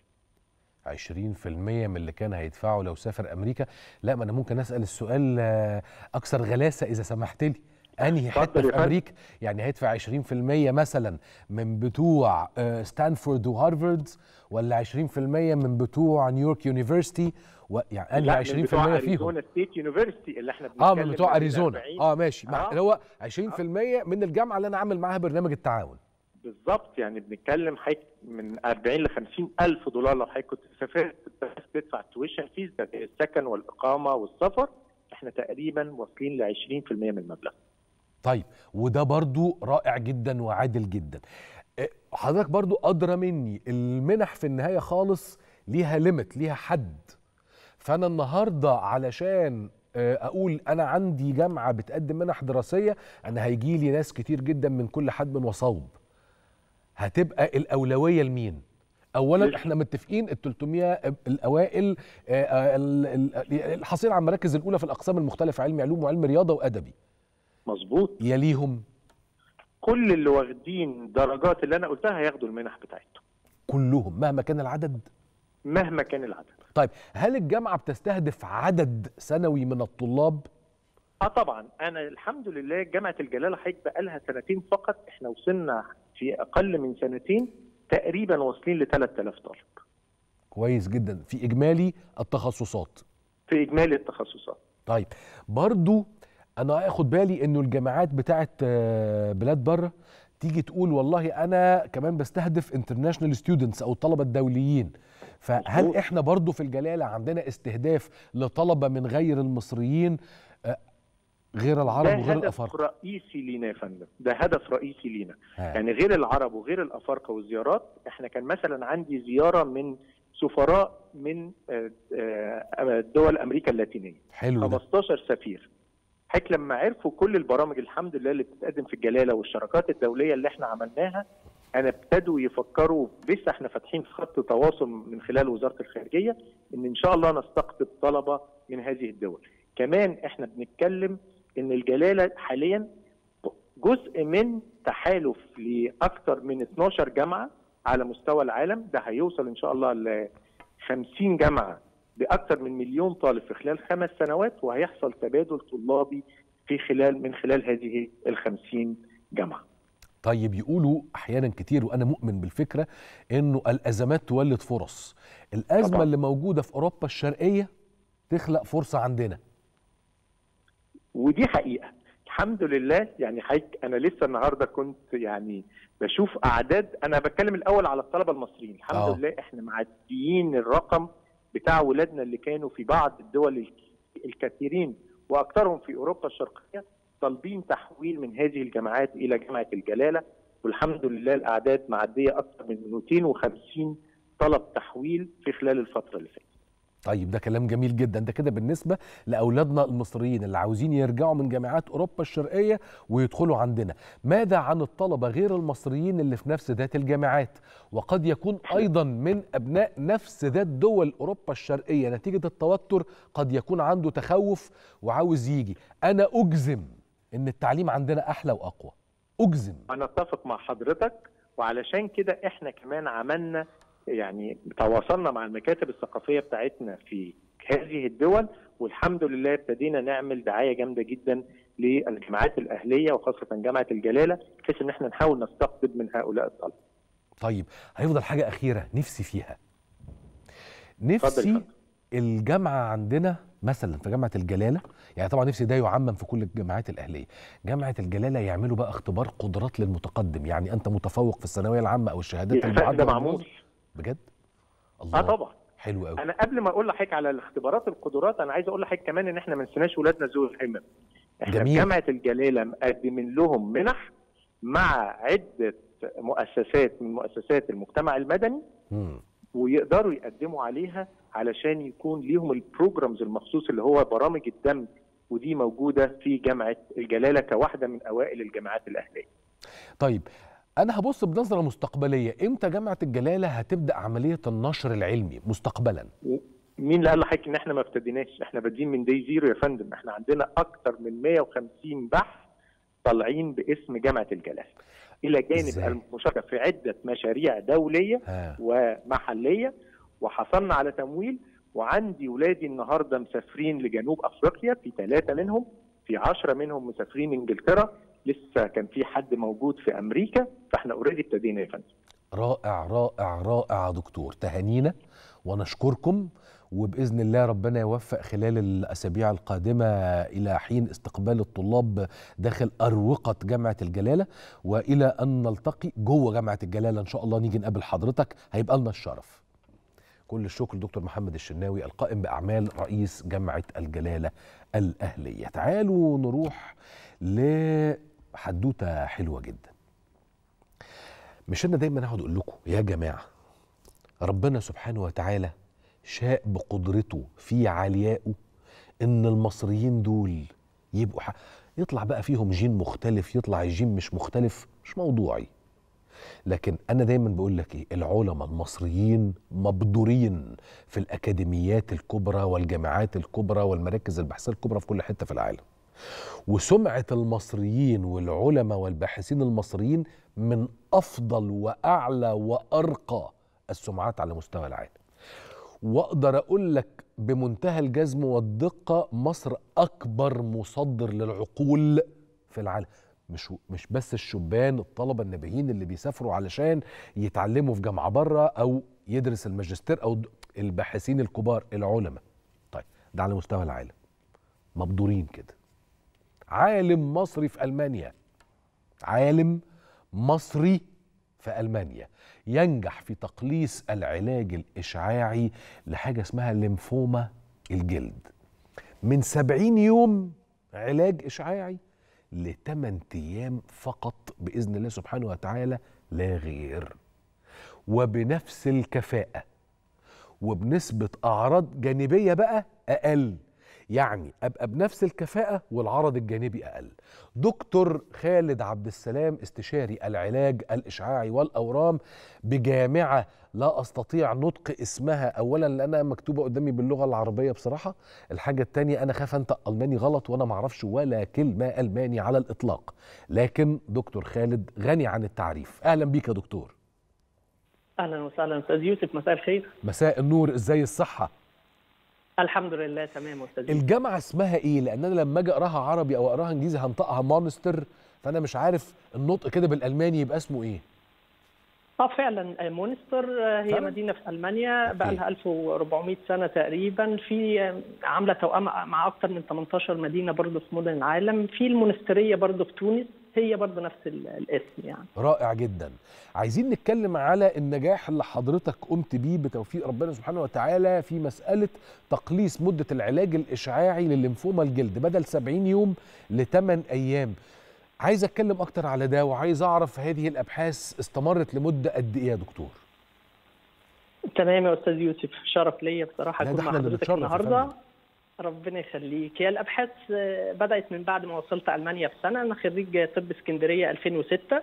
S1: 20% من اللي كان هيدفعه لو سافر امريكا لا ما انا ممكن اسال السؤال آه، اكثر غلاسه اذا سمحت لي انهي
S7: اتفضل
S1: حته
S7: يا
S1: في
S7: فندم.
S1: امريكا يعني هيدفع 20% مثلا من بتوع آه، ستانفورد وهارفارد ولا 20% من بتوع نيويورك يونيفرسيتي و- يعني
S7: لا،
S1: انهي
S7: من بتوع
S1: 20% فيهم
S7: اريزونا ستيت يونيفرستي اللي احنا
S1: اه
S7: بنتكلم
S1: من بتوع
S7: ما بين
S1: اريزونا
S7: 40
S1: اه ماشي مع-
S7: آه.
S1: اللي هو 20% من الجامعه اللي انا عامل معاها برنامج التعاون
S7: بالظبط يعني بنتكلم حضرتك من 40 ل 50 الف دولار لو حضرتك كنت سافرت بس تدفع التويشن فيز ده السكن والاقامه والسفر احنا تقريبا واصلين ل 20% من المبلغ
S1: طيب وده برضو رائع جدا وعادل جدا إيه، حضرتك برضو أدرى مني المنح في النهاية خالص ليها ليميت ليها حد فأنا النهاردة علشان آه، أقول أنا عندي جامعة بتقدم منح دراسية أنا هيجي لي ناس كتير جدا من كل حدب وصوب هتبقى الأولوية لمين؟ اولا
S7: لل-
S1: احنا متفقين ال 300 الاوائل آه، آه، ال- ال- الحاصلين على المراكز الاولى في الاقسام المختلفه علم علوم وعلم رياضه وادبي
S7: مظبوط
S1: يليهم
S7: كل اللي واخدين درجات اللي انا قلتها هياخدوا المنح بتاعتهم
S1: كلهم مهما كان العدد
S7: مهما كان العدد
S1: طيب هل الجامعه بتستهدف عدد سنوي من الطلاب
S7: اه طبعا انا الحمد لله جامعه الجلاله حضرتك بقى لها سنتين فقط احنا وصلنا في اقل من سنتين تقريبا واصلين ل 3000 طالب
S1: كويس جدا في اجمالي التخصصات
S7: في اجمالي التخصصات
S1: طيب برضو انا اخد بالي انه الجامعات بتاعت آه، بلاد بره تيجي تقول والله انا كمان بستهدف انترناشونال ستودنتس او الطلبه الدوليين فهل
S7: مظبوط.
S1: احنا برضو في الجلاله عندنا استهداف لطلبه من غير المصريين آه، غير العرب
S7: ده
S1: وغير
S7: هدف
S1: الافارقه
S7: رئيسي لينا يا فندم ده هدف رئيسي لينا
S1: ها.
S7: يعني غير العرب وغير الافارقه والزيارات احنا كان مثلا عندي زياره من سفراء من آه، آه، دول امريكا اللاتينيه
S1: حلو ده
S7: 15 سفير حضرتك لما عرفوا كل البرامج الحمد لله اللي بتتقدم في الجلاله والشراكات الدوليه اللي احنا عملناها انا ابتدوا يفكروا لسه احنا فاتحين خط تواصل من خلال وزاره الخارجيه ان ان شاء الله نستقطب طلبه من هذه الدول كمان احنا بنتكلم ان الجلاله حاليا جزء من تحالف لاكثر من 12 جامعه على مستوى العالم ده هيوصل ان شاء الله ل 50 جامعه باكثر من مليون طالب في خلال خمس سنوات وهيحصل تبادل طلابي في خلال من خلال هذه ال 50 جامعه.
S1: طيب يقولوا احيانا كتير وانا مؤمن بالفكره انه الازمات تولد فرص الازمه
S7: طبعاً.
S1: اللي موجوده في اوروبا الشرقيه تخلق فرصه عندنا
S7: ودي حقيقه الحمد لله يعني حضرتك انا لسه النهارده كنت يعني بشوف اعداد انا بتكلم الاول على الطلبه المصريين الحمد
S1: آه.
S7: لله احنا معديين الرقم بتاع ولادنا اللي كانوا في بعض الدول الك- الكثيرين واكثرهم في اوروبا الشرقيه طالبين تحويل من هذه الجامعات الى جامعه الجلاله والحمد لله الاعداد معديه اكثر من 250 طلب تحويل في خلال الفتره اللي فاتت
S1: طيب ده كلام جميل جدا ده كده بالنسبة لأولادنا المصريين اللي عاوزين يرجعوا من جامعات أوروبا الشرقية ويدخلوا عندنا ماذا عن الطلبة غير المصريين اللي في نفس ذات الجامعات وقد يكون أيضا من أبناء نفس ذات دول أوروبا الشرقية نتيجة التوتر قد يكون عنده تخوف وعاوز يجي أنا أجزم إن التعليم عندنا أحلى وأقوى أجزم
S7: انا اتفق مع حضرتك وعلشان كده احنا كمان عملنا يعني تواصلنا مع المكاتب الثقافيه بتاعتنا في هذه الدول والحمد لله ابتدينا نعمل دعايه جامده جدا للجامعات الاهليه وخاصه جامعه الجلاله بحيث ان احنا نحاول نستقطب من هؤلاء الطلبه.
S1: طيب هيفضل حاجة أخيرة نفسي فيها
S7: اتفضل يا
S1: نفسي
S7: فندم.
S1: الجامعة عندنا مثلا في جامعة الجلالة يعني طبعا نفسي ده يعمم في كل الجامعات الأهلية جامعة الجلالة يعملوا بقى اختبار قدرات للمتقدم يعني أنت متفوق في الثانوية العامة أو الشهادات
S7: بالفعل ده
S1: المعادلة
S7: معمول
S1: والمناظر. بجد الله
S7: اه طبعا
S1: حلو قوي
S7: انا قبل ما اقول لحضرتك على الاختبارات القدرات انا عايز اقول لحضرتك كمان ان احنا ما نسيناش ولادنا ذوي الهمم احنا
S1: جميل.
S7: في جامعه الجلاله مقدمين لهم منح مع عده مؤسسات من مؤسسات المجتمع المدني
S1: مم.
S7: ويقدروا يقدموا عليها علشان يكون ليهم البروجرامز المخصوص اللي هو برامج الدمج ودي موجوده في جامعه الجلاله كواحده من اوائل الجامعات الاهليه.
S1: طيب أنا هبص بنظرة مستقبلية إمتى جامعة الجلالة هتبدأ عملية النشر العلمي مستقبلا
S7: مين اللي قال لحضرتك ان احنا ما ابتديناش؟ احنا بادئين من دي زيرو يا فندم، احنا عندنا اكثر من 150 بحث طالعين باسم جامعه الجلاله. الى جانب
S1: إزاي؟
S7: المشاركه في عده مشاريع دوليه
S1: ها
S7: ومحليه وحصلنا على تمويل وعندي ولادي النهارده مسافرين لجنوب افريقيا في ثلاثه منهم في عشرة منهم مسافرين انجلترا لسه كان في حد موجود في امريكا فاحنا اوريدي ابتدينا يا فندم
S1: رائع رائع رائع يا دكتور تهانينا ونشكركم وباذن الله ربنا يوفق خلال الاسابيع القادمه الى حين استقبال الطلاب داخل اروقه جامعه الجلاله والى ان نلتقي جوه جامعه الجلاله ان شاء الله نيجي نقابل حضرتك هيبقى لنا الشرف. كل الشكر لدكتور محمد الشناوي القائم باعمال رئيس جامعه الجلاله الاهليه. تعالوا نروح لحدوته حلوه جدا. مش انا دايما اقعد اقول لكم يا جماعه ربنا سبحانه وتعالى شاء بقدرته في عليائه ان المصريين دول يبقوا ح... يطلع بقى فيهم جين مختلف يطلع الجين مش مختلف مش موضوعي لكن انا دايما بقول لك ايه العلماء المصريين مبدورين في الاكاديميات الكبرى والجامعات الكبرى والمراكز البحثيه الكبرى في كل حته في العالم وسمعه المصريين والعلماء والباحثين المصريين من افضل واعلى وارقى السمعات على مستوى العالم واقدر اقول لك بمنتهى الجزم والدقه مصر اكبر مصدر للعقول في العالم مش مش بس الشبان الطلبه النابهين اللي بيسافروا علشان يتعلموا في جامعه بره او يدرس الماجستير او د- الباحثين الكبار العلماء طيب ده على مستوى العالم مبدورين كده عالم مصري في المانيا عالم مصري في المانيا ينجح في تقليص العلاج الاشعاعي لحاجه اسمها ليمفوما الجلد من 70 يوم علاج اشعاعي ل 8 ايام فقط باذن الله سبحانه وتعالى لا غير وبنفس الكفاءه وبنسبه اعراض جانبيه بقى اقل يعني ابقى بنفس الكفاءه والعرض الجانبي اقل دكتور خالد عبد السلام استشاري العلاج الاشعاعي والاورام بجامعه لا استطيع نطق اسمها اولا لانها مكتوبه قدامي باللغه العربيه بصراحه الحاجه الثانيه انا خاف انطق الماني غلط وانا ما اعرفش ولا كلمه الماني على الاطلاق لكن دكتور خالد غني عن التعريف اهلا بيك يا دكتور
S8: اهلا وسهلا استاذ يوسف مساء الخير
S1: مساء النور ازاي الصحه
S8: الحمد لله تمام استاذ يوسف
S1: الجامعه اسمها ايه لان انا لما اجي اقراها عربي او اقراها انجليزي هنطقها مونستر فانا مش عارف النطق كده بالالماني يبقى اسمه ايه
S8: اه فعلا مونستر آه، هي
S1: فعلا؟
S8: مدينه في المانيا بقى
S1: أوكي.
S8: لها 1400 سنه تقريبا في آه، عامله توأمة مع اكثر من 18 مدينه برضه في مدن العالم في المونستريه برضه في تونس هي برضه نفس ال- الاسم يعني
S1: رائع جدا عايزين نتكلم على النجاح اللي حضرتك قمت بيه بتوفيق ربنا سبحانه وتعالى في مسألة تقليص مدة العلاج الإشعاعي للليمفوما الجلد بدل 70 يوم ل 8 أيام عايز أتكلم أكتر على ده وعايز أعرف هذه الأبحاث استمرت لمدة قد إيه يا دكتور
S8: تمام يا استاذ يوسف شرف ليا بصراحه
S1: لا،
S8: اكون
S1: ده
S8: مع
S1: احنا اللي
S8: حضرتك
S1: نتشرف يا
S8: النهارده
S1: فندم.
S8: ربنا يخليك هي الابحاث آه، بدات من بعد ما وصلت المانيا بسنه انا خريج طب اسكندريه 2006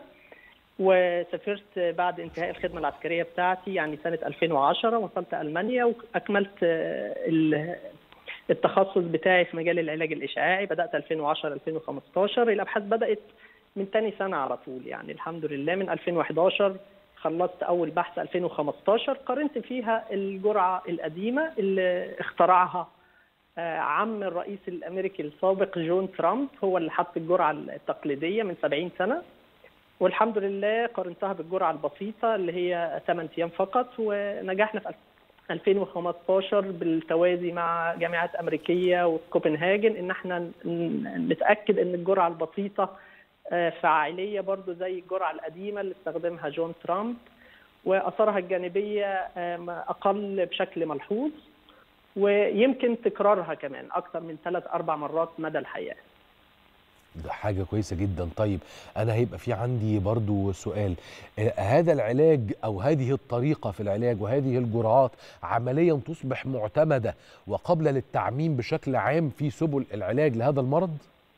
S8: وسافرت بعد انتهاء الخدمه العسكريه بتاعتي يعني سنه 2010 وصلت المانيا واكملت آه، ال- التخصص بتاعي في مجال العلاج الاشعاعي بدات 2010 2015 الابحاث بدات من تاني سنه على طول يعني الحمد لله من 2011 خلصت اول بحث 2015 قارنت فيها الجرعه القديمه اللي اخترعها آه، عم الرئيس الامريكي السابق جون ترامب هو اللي حط الجرعه التقليديه من 70 سنه والحمد لله قارنتها بالجرعه البسيطه اللي هي 8 ايام فقط ونجحنا في 2015 بالتوازي مع جامعات امريكيه وكوبنهاجن ان احنا ن- نتاكد ان الجرعه البسيطه آه، فعاليه برضو زي الجرعه القديمه اللي استخدمها جون ترامب واثارها الجانبيه آم، اقل بشكل ملحوظ ويمكن تكرارها كمان اكثر من ثلاث اربع مرات مدى الحياه
S1: ده حاجة كويسة جدا طيب أنا هيبقى في عندي برضو سؤال آه، هذا العلاج أو هذه الطريقة في العلاج وهذه الجرعات عمليا تصبح معتمدة وقابلة للتعميم بشكل عام في سبل العلاج لهذا المرض؟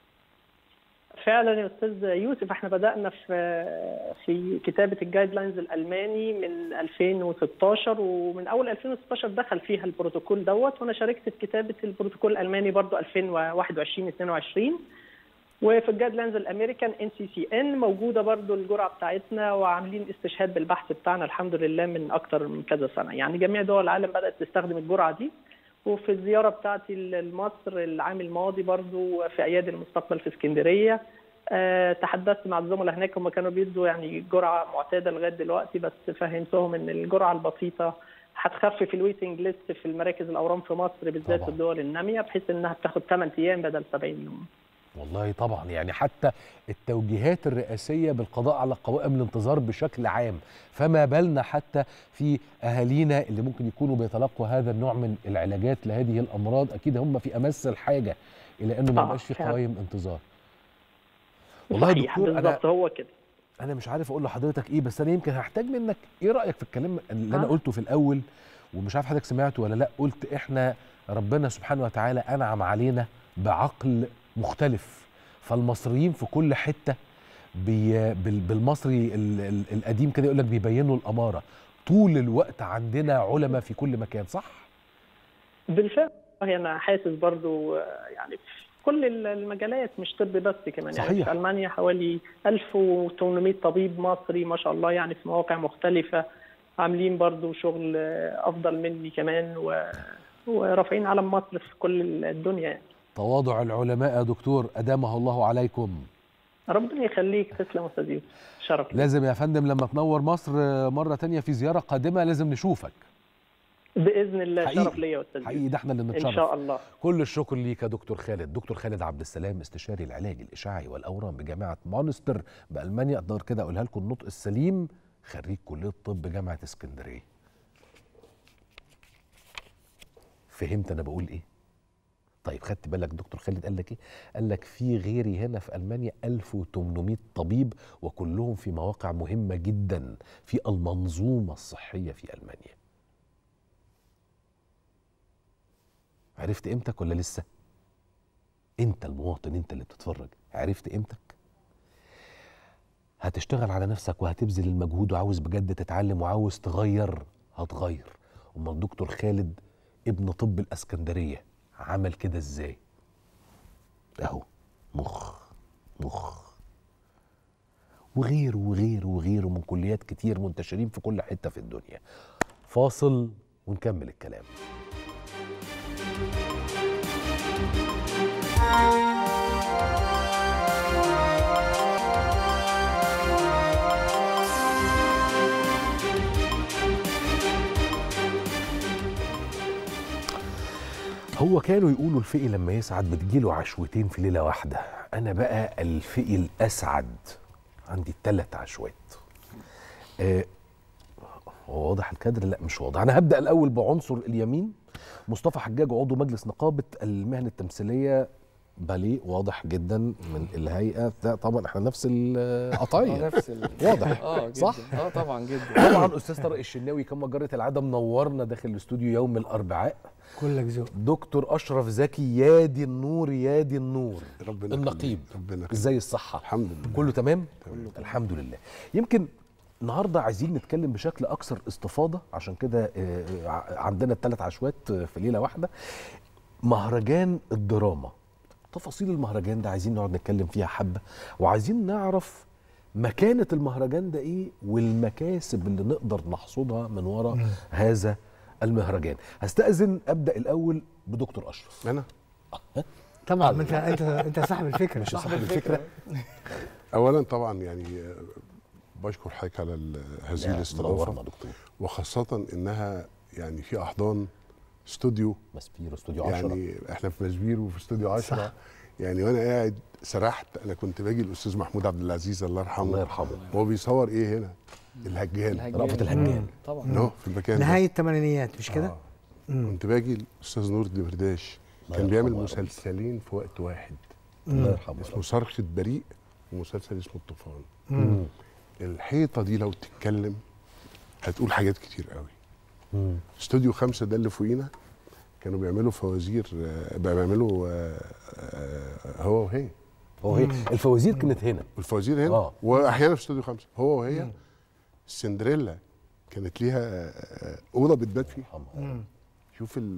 S8: فعلا يا استاذ يوسف احنا بدانا في في كتابه الجايد لاينز الالماني من 2016 ومن اول 2016 دخل فيها البروتوكول دوت وانا شاركت في كتابه البروتوكول الالماني برضو 2021 22 وفي الجايد لاينز الامريكان ان سي سي ان موجوده برضو الجرعه بتاعتنا وعاملين استشهاد بالبحث بتاعنا الحمد لله من اكتر من كذا سنه يعني جميع دول العالم بدات تستخدم الجرعه دي وفي الزياره بتاعتي لمصر العام الماضي برضو في ايادي المستقبل في اسكندريه آه، تحدثت مع الزملاء هناك هم كانوا بيدوا يعني جرعه معتاده لغايه دلوقتي بس فهمتهم ان الجرعه البسيطه هتخفف الويتنج ليست في المراكز الاورام في مصر بالذات
S1: طبعاً.
S8: في الدول الناميه بحيث انها بتاخد 8 ايام بدل 70 يوم
S1: والله طبعا يعني حتى التوجيهات الرئاسية بالقضاء على قوائم الانتظار بشكل عام فما بالنا حتى في أهالينا اللي ممكن يكونوا بيتلقوا هذا النوع من العلاجات لهذه الأمراض أكيد هم في أمس الحاجة إلى أنه ما
S8: طبعاً،
S1: يبقاش في
S8: فعلاً.
S1: قوائم انتظار والله يا
S8: صحيح
S1: دكتور أنا
S8: بالظبط هو كده
S1: انا مش عارف اقول لحضرتك ايه بس انا يمكن هحتاج منك ايه رايك في الكلام اللي انا
S8: آه.
S1: قلته في الاول ومش عارف حضرتك سمعته ولا لا قلت احنا ربنا سبحانه وتعالى انعم علينا بعقل مختلف فالمصريين في كل حته بي بال- بالمصري ال- ال- القديم كده يقول لك بيبينوا الاماره طول الوقت عندنا علماء في كل مكان صح
S8: بالفعل والله انا حاسس برضو آه، يعني في كل المجالات مش طب بس كمان يعني
S1: صحيح.
S8: في المانيا حوالي 1800 طبيب مصري ما شاء الله يعني في مواقع مختلفه عاملين برضو شغل آه، افضل مني كمان و... ورافعين علم مصر في كل الدنيا يعني.
S1: تواضع العلماء يا دكتور ادامه الله عليكم
S8: ربنا يخليك تسلم يا استاذ يوسف شرف لي.
S1: لازم يا فندم لما تنور مصر مره تانية في زياره قادمه لازم نشوفك
S8: باذن الله
S1: حقيقي.
S8: شرف ليا يا استاذ
S1: حقيقي
S8: يوسف
S1: ده احنا اللي
S8: ان
S1: نتشرف
S8: شاء الله
S1: كل الشكر ليك يا دكتور خالد دكتور خالد عبد السلام استشاري العلاج الاشعاعي والاورام بجامعه مانستر بالمانيا اقدر كده اقولها لكم النطق السليم خريج كليه طب جامعه اسكندريه فهمت انا بقول ايه طيب خدت بالك دكتور خالد قال لك ايه قال لك في غيري هنا في المانيا 1800 طبيب وكلهم في مواقع مهمه جدا في المنظومه الصحيه في المانيا عرفت قيمتك ولا لسه انت المواطن انت اللي بتتفرج عرفت قيمتك هتشتغل على نفسك وهتبذل المجهود وعاوز بجد تتعلم وعاوز تغير هتغير امال دكتور خالد ابن طب الاسكندريه عمل كده ازاي اهو مخ مخ وغيره وغيره وغيره من كليات كتير منتشرين في كل حته في الدنيا فاصل ونكمل الكلام هو كانوا يقولوا الفقي لما يسعد بتجيله عشوتين في ليله واحده انا بقى الفقي الاسعد عندي ثلاث عشوات آه هو واضح الكادر لا مش واضح انا هبدا الاول بعنصر اليمين مصطفى حجاج عضو مجلس نقابه المهن التمثيليه باليه واضح جدا من الهيئه ده طبعا احنا نفس القطعيه
S9: نفس ال...
S1: واضح
S9: اه جدا
S1: صح؟
S9: اه طبعا جدا
S1: طبعا استاذ طارق الشناوي كما جرت العاده منورنا داخل الاستوديو يوم الاربعاء
S10: كلك ذوق
S1: دكتور اشرف زكي يا دي النور يا دي النور
S11: ربنا
S1: النقيب
S11: يخليك، ربنا يخليك.
S1: ازاي الصحه
S11: الحمد لله
S1: كله تمام الحمد لله يمكن النهارده عايزين نتكلم بشكل اكثر استفاضه عشان كده آه، ع- عندنا الثلاث عشوات آه، في ليله واحده مهرجان الدراما تفاصيل المهرجان ده عايزين نقعد نتكلم فيها حبه وعايزين نعرف مكانه المهرجان ده ايه والمكاسب اللي نقدر نحصدها من وراء هذا المهرجان هستأذن ابدا الاول بدكتور اشرف
S11: انا
S10: طبعا ما انت انت انت صاحب الفكره
S1: مش صاحب الفكره
S11: اولا طبعا يعني آه، بشكر حضرتك على ال- هذه
S1: منورنا
S11: الاستضافه
S1: دكتور
S11: وخاصه انها يعني في احضان استوديو
S1: ماسبيرو استوديو 10
S11: يعني احنا في ماسبير وفي استوديو 10 يعني وانا قاعد سرحت انا كنت باجي الاستاذ محمود عبد العزيز الله يرحمه
S1: الله يرحمه
S11: هو بيصور ايه هنا الهجان
S9: الهجان.
S1: رأفت الهجان
S9: طبعا
S11: نو في المكان ده.
S10: نهايه الثمانينات مش كده؟
S11: آه. كنت باجي الاستاذ نور الدمرداش
S1: الله
S11: كان بيعمل
S1: يرحمه يا رب.
S11: مسلسلين في وقت واحد
S1: الله يرحمه
S11: اسمه صرخة بريء ومسلسل اسمه الطوفان
S1: مم.
S11: الحيطة دي لو تتكلم هتقول حاجات كتير قوي
S1: مم.
S11: استوديو خمسة ده اللي فوقينا كانوا بيعملوا فوازير آه، بيعملوا آه، آه، هو وهي
S1: هو هي الفوازير كانت هنا
S11: والفوازير هنا
S1: آه.
S11: واحيانا في استوديو خمسة هو وهي السندريلا كانت ليها آه، اوضه بتبات فيها
S1: يرحمها.
S11: شوف ال...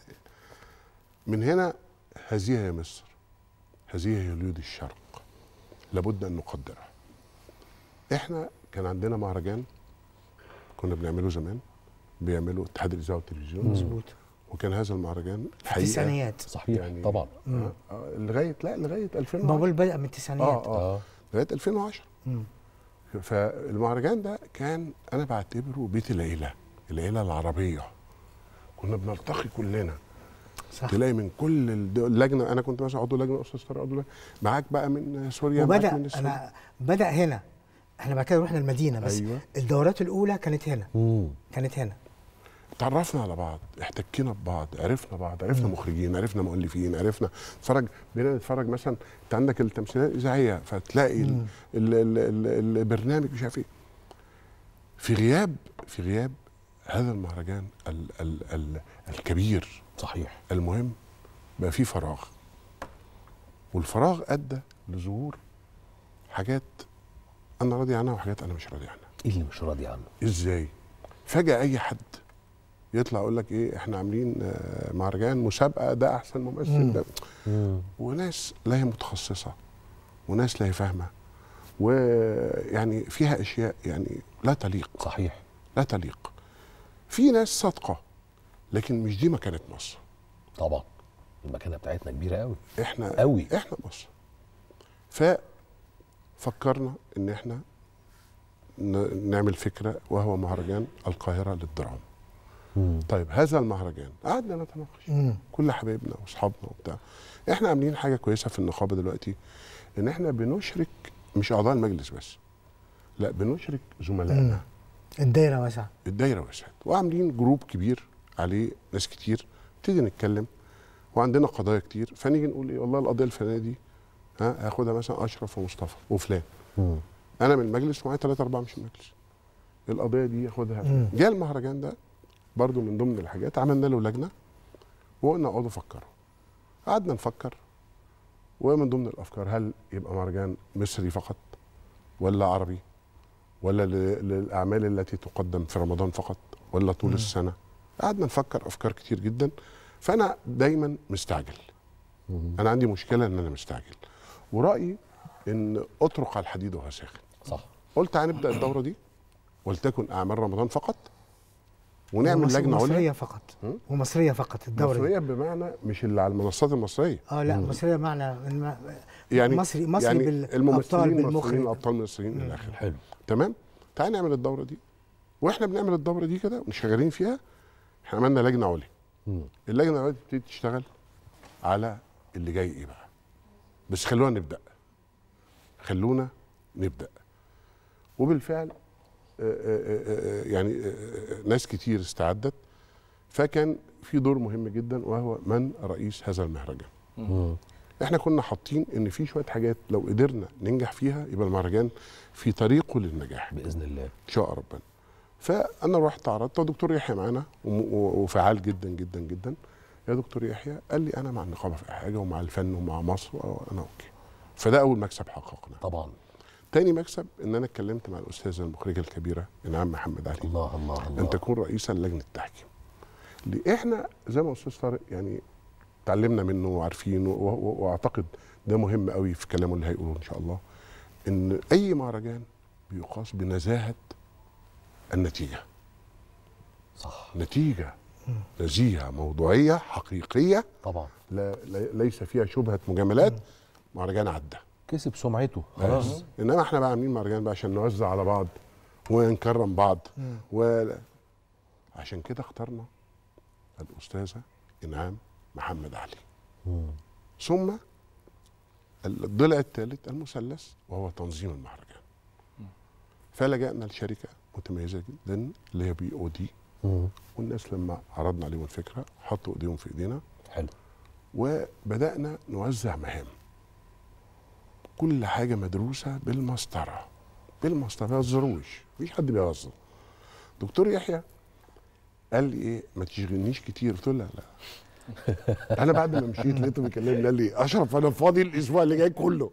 S11: من هنا هذه هي مصر هذه هي اليود الشرق لابد ان نقدرها احنا كان عندنا مهرجان كنا بنعمله زمان بيعملوا اتحاد الاذاعه والتلفزيون
S10: مظبوط
S11: وكان هذا المهرجان
S10: في
S11: الحقيقه
S10: التسعينيات
S1: صحيح
S11: يعني
S1: طبعا
S11: آه آه لغايه لا لغايه 2010
S10: بقول بدأ من التسعينيات
S11: اه اه
S1: اه
S11: لغايه 2010
S10: مم.
S11: فالمهرجان ده كان انا بعتبره بيت العيله العيله العربيه كنا بنلتقي كلنا
S10: صح
S11: تلاقي من كل الد- اللجنه انا كنت مثلا عضو لجنه استاذ طارق عضو لجنه معاك بقى من سوريا معاك
S10: وبدأ
S11: من السودان.
S10: انا بدأ هنا احنا بعد كده رحنا المدينه بس
S11: أيوة.
S10: الدورات الاولى كانت هنا
S1: مم.
S10: كانت هنا
S11: تعرفنا على بعض احتكينا ببعض عرفنا بعض عرفنا مخرجين عرفنا مؤلفين عرفنا نتفرج بقينا نتفرج مثلا انت عندك التمثيليه الاذاعيه فتلاقي ال ال ال ال البرنامج مش عارف ايه في غياب في غياب هذا المهرجان ال ال ال الكبير
S1: صحيح
S11: المهم بقى في فراغ والفراغ ادى لظهور حاجات انا راضي عنها وحاجات انا مش راضي عنها
S1: ايه اللي مش راضي عنه
S11: ازاي فجاه اي حد يطلع يقول لك ايه احنا عاملين آه، مهرجان مسابقه ده احسن ممثل ده وناس لا هي متخصصه وناس لا هي فاهمه ويعني فيها اشياء يعني لا تليق
S1: صحيح
S11: لا تليق في ناس صادقه لكن مش دي مكانه مصر
S1: طبعا المكانه بتاعتنا كبيره قوي
S11: احنا
S1: قوي.
S11: احنا مصر ففكرنا ان احنا ن- نعمل فكره وهو مهرجان القاهره للدراما طيب هذا المهرجان قعدنا نتناقش
S10: مم.
S11: كل حبايبنا واصحابنا وبتاع احنا عاملين حاجه كويسه في النقابه دلوقتي ان احنا بنشرك مش اعضاء المجلس بس لا بنشرك زملائنا
S10: الدايره واسعه
S11: الدايره وسعت وعاملين جروب كبير عليه ناس كتير نبتدي نتكلم وعندنا قضايا كتير فنيجي نقول ايه والله القضيه الفلانيه دي ها هاخدها مثلا اشرف ومصطفى وفلان
S1: مم.
S11: انا من المجلس ومعايا ثلاثه اربعه مش من المجلس القضيه دي ياخدها فلان. جه المهرجان ده برضو من ضمن الحاجات عملنا له لجنه وقلنا اقعدوا فكروا قعدنا نفكر ومن ضمن الافكار هل يبقى مهرجان مصري فقط ولا عربي ولا ل- للاعمال التي تقدم في رمضان فقط ولا طول السنه قعدنا نفكر افكار كتير جدا فانا دايما مستعجل انا عندي مشكله ان انا مستعجل ورايي ان اطرق على الحديد وهو ساخن
S1: صح
S11: قلت هنبدا الدوره دي ولتكن اعمال رمضان فقط ونعمل
S10: ومصر-
S11: لجنه
S10: مصريه
S11: عليا
S10: فقط
S11: مم.
S10: ومصريه فقط الدوره دي.
S11: مصريه بمعنى مش اللي على المنصات المصريه
S10: اه لا مصريه معنى الم-
S11: يعني
S10: مصري مصري
S11: يعني
S10: بالابطال
S11: الممثلين
S10: بالمخرج
S11: المصريين الابطال المصريين الى اخره
S1: حلو
S11: تمام تعال نعمل الدوره دي واحنا بنعمل الدوره دي كده وشغالين فيها احنا عملنا لجنه عليا
S1: مم.
S11: اللجنه العليا تبتدي تشتغل على اللي جاي ايه بقى بس خلونا نبدا خلونا نبدا وبالفعل آه، آه، آه، يعني آه، آه، ناس كتير استعدت فكان في دور مهم جدا وهو من رئيس هذا المهرجان
S1: مم.
S11: احنا كنا حاطين ان في شويه حاجات لو قدرنا ننجح فيها يبقى المهرجان في طريقه للنجاح
S1: باذن الله
S11: ان شاء ربنا فانا رحت عرضت ودكتور يحيى معانا وم- و- وفعال جدا جدا جدا يا دكتور يحيى قال لي انا مع النقابه في حاجه ومع الفن ومع مصر وانا اوكي فده اول مكسب حققنا
S1: طبعا
S11: تاني مكسب ان انا اتكلمت مع الاستاذه المخرجه الكبيره انعام محمد علي
S1: الله الله الله
S11: ان تكون رئيسا لجنه التحكيم اللي احنا زي ما استاذ طارق يعني اتعلمنا منه وعارفينه و- و- واعتقد ده مهم قوي في كلامه اللي هيقوله ان شاء الله ان اي مهرجان بيقاس بنزاهه النتيجه
S1: صح
S11: نتيجه نزيهه موضوعيه حقيقيه
S1: طبعا
S11: لا لا- ليس فيها شبهه مجاملات مهرجان عدى
S1: كسب سمعته
S11: خلاص
S1: خلاص
S11: انما احنا بقى عاملين مهرجان بقى عشان نوزع على بعض ونكرم بعض و عشان كده اخترنا الاستاذه انعام محمد علي ثم الضلع الثالث المثلث وهو تنظيم المهرجان فلجأنا لشركه متميزه جدا اللي هي بي او دي والناس لما عرضنا عليهم الفكره حطوا ايديهم في ايدينا
S1: حلو
S11: وبدأنا نوزع مهام كل حاجة مدروسة بالمسطرة بالمسطرة ما يهزروش مفيش حد بيهزر دكتور يحيى قال لي ايه ما تشغلنيش كتير قلت له لا لا انا بعد ما مشيت لقيته بيكلمني قال لي اشرف انا فاضي الاسبوع اللي جاي كله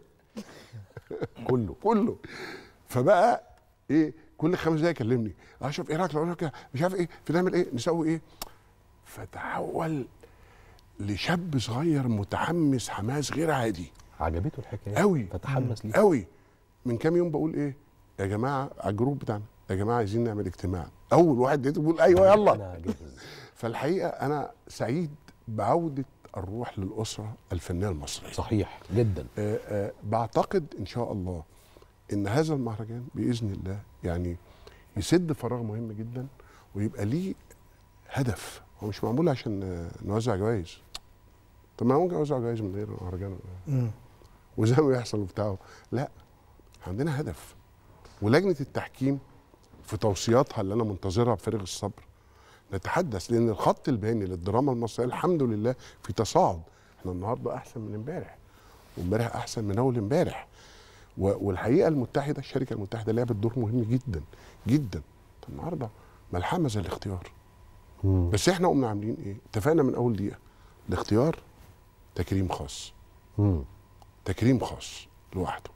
S1: كله
S11: كله فبقى ايه كل خمس دقايق يكلمني اشرف ايه رايك لو أنا كده مش عارف ايه في نعمل ايه نسوي ايه فتحول لشاب صغير متحمس حماس غير عادي
S1: عجبته الحكايه
S11: قوي
S1: فتحمس ليه
S11: قوي من كام يوم بقول ايه يا جماعه على الجروب بتاعنا يا جماعه عايزين نعمل اجتماع اول واحد لقيته بيقول ايوه يلا
S1: انا جاهز
S11: فالحقيقه انا سعيد بعوده الروح للاسره الفنيه المصريه
S1: صحيح جدا
S11: آه، آه، بعتقد ان شاء الله ان هذا المهرجان باذن الله يعني يسد فراغ مهم جدا ويبقى ليه هدف هو مش معمول عشان آه، نوزع جوائز طب ما أنا ممكن اوزع جوائز من غير مهرجان
S10: مم.
S11: وزي ما بيحصل وبتاع لا عندنا هدف ولجنه التحكيم في توصياتها اللي انا منتظرها بفارغ الصبر نتحدث لان الخط البياني للدراما المصريه الحمد لله في تصاعد احنا النهارده احسن من امبارح وامبارح احسن من اول امبارح و- والحقيقه المتحده الشركه المتحده لعبت دور مهم جدا جدا النهارده ملحمه زي الاختيار
S1: مم.
S11: بس احنا قمنا عاملين ايه اتفقنا من اول دقيقه الاختيار تكريم خاص
S1: مم.
S11: تكريم خاص لوحده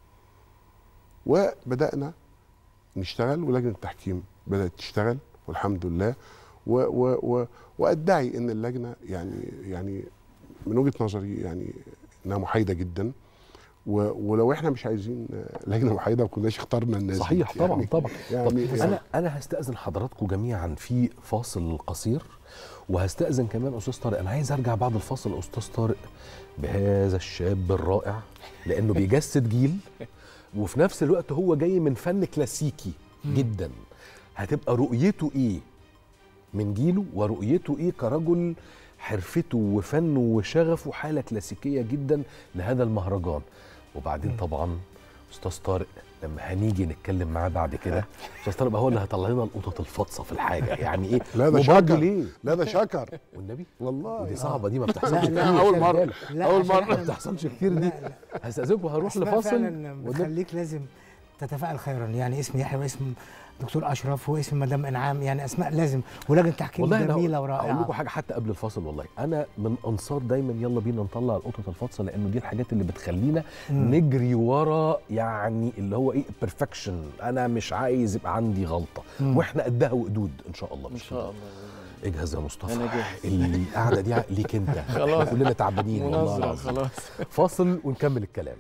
S11: وبدانا نشتغل ولجنه التحكيم بدات تشتغل والحمد لله و و و وادعي ان اللجنه يعني يعني من وجهه نظري يعني انها محايده جدا و ولو احنا مش عايزين لجنه محايده ما كناش اخترنا الناس دي.
S1: صحيح طبعا
S11: يعني
S1: طبعا
S11: يعني
S1: طب
S11: يعني
S1: انا انا هستاذن حضراتكم جميعا في فاصل قصير وهستاذن كمان استاذ طارق انا عايز ارجع بعد الفاصل استاذ طارق بهذا الشاب الرائع لانه بيجسد جيل وفي نفس الوقت هو جاي من فن كلاسيكي جدا هتبقى رؤيته ايه من جيله ورؤيته ايه كرجل حرفته وفنه وشغفه حاله كلاسيكيه جدا لهذا المهرجان وبعدين طبعا استاذ طارق لما هنيجي نتكلم معاه بعد كده استاذ طارق بقى هو اللي هيطلع لنا القطط الفاطسه في الحاجه يعني ايه
S11: لا ده
S1: وبرضه
S11: شكر
S1: ليه
S11: لا ده شكر
S1: والنبي
S11: والله
S1: دي صعبه دي ما بتحصلش
S10: لا،
S1: كتير
S10: لا،
S11: أول
S1: خلي
S11: مرة.
S1: بالك.
S10: لا
S11: أول
S10: عشان
S11: مرة.
S10: إحنا
S1: ما بتحصلش كتير دي
S10: لا، لا.
S1: هستاذنكم هروح
S10: أسماء
S1: لفاصل
S10: فعلا
S1: ونرجع.
S10: بتخليك لازم تتفائل خيرا يعني اسم يحيى واسم دكتور اشرف واسم مدام انعام يعني اسماء لازم ولجنه تحكيم
S1: والله انا
S10: جميله
S1: هقول لكم
S10: ورائعه
S1: حاجه حتى قبل الفاصل والله انا من انصار دايما يلا بينا نطلع القطط الفاطسه لانه دي الحاجات اللي بتخلينا
S10: مم.
S1: نجري ورا يعني اللي هو ايه بيرفكشن انا مش عايز يبقى عندي غلطه
S10: مم.
S1: واحنا قدها وقدود ان شاء الله
S9: ان
S1: مش
S9: شاء الله
S1: اجهز يا مصطفى
S9: أنا جاهز.
S1: القعده دي ليك انت
S9: خلاص.
S1: إحنا كلنا تعبانين والله
S9: مناظره
S1: العظيم
S9: خلاص
S1: فاصل ونكمل الكلام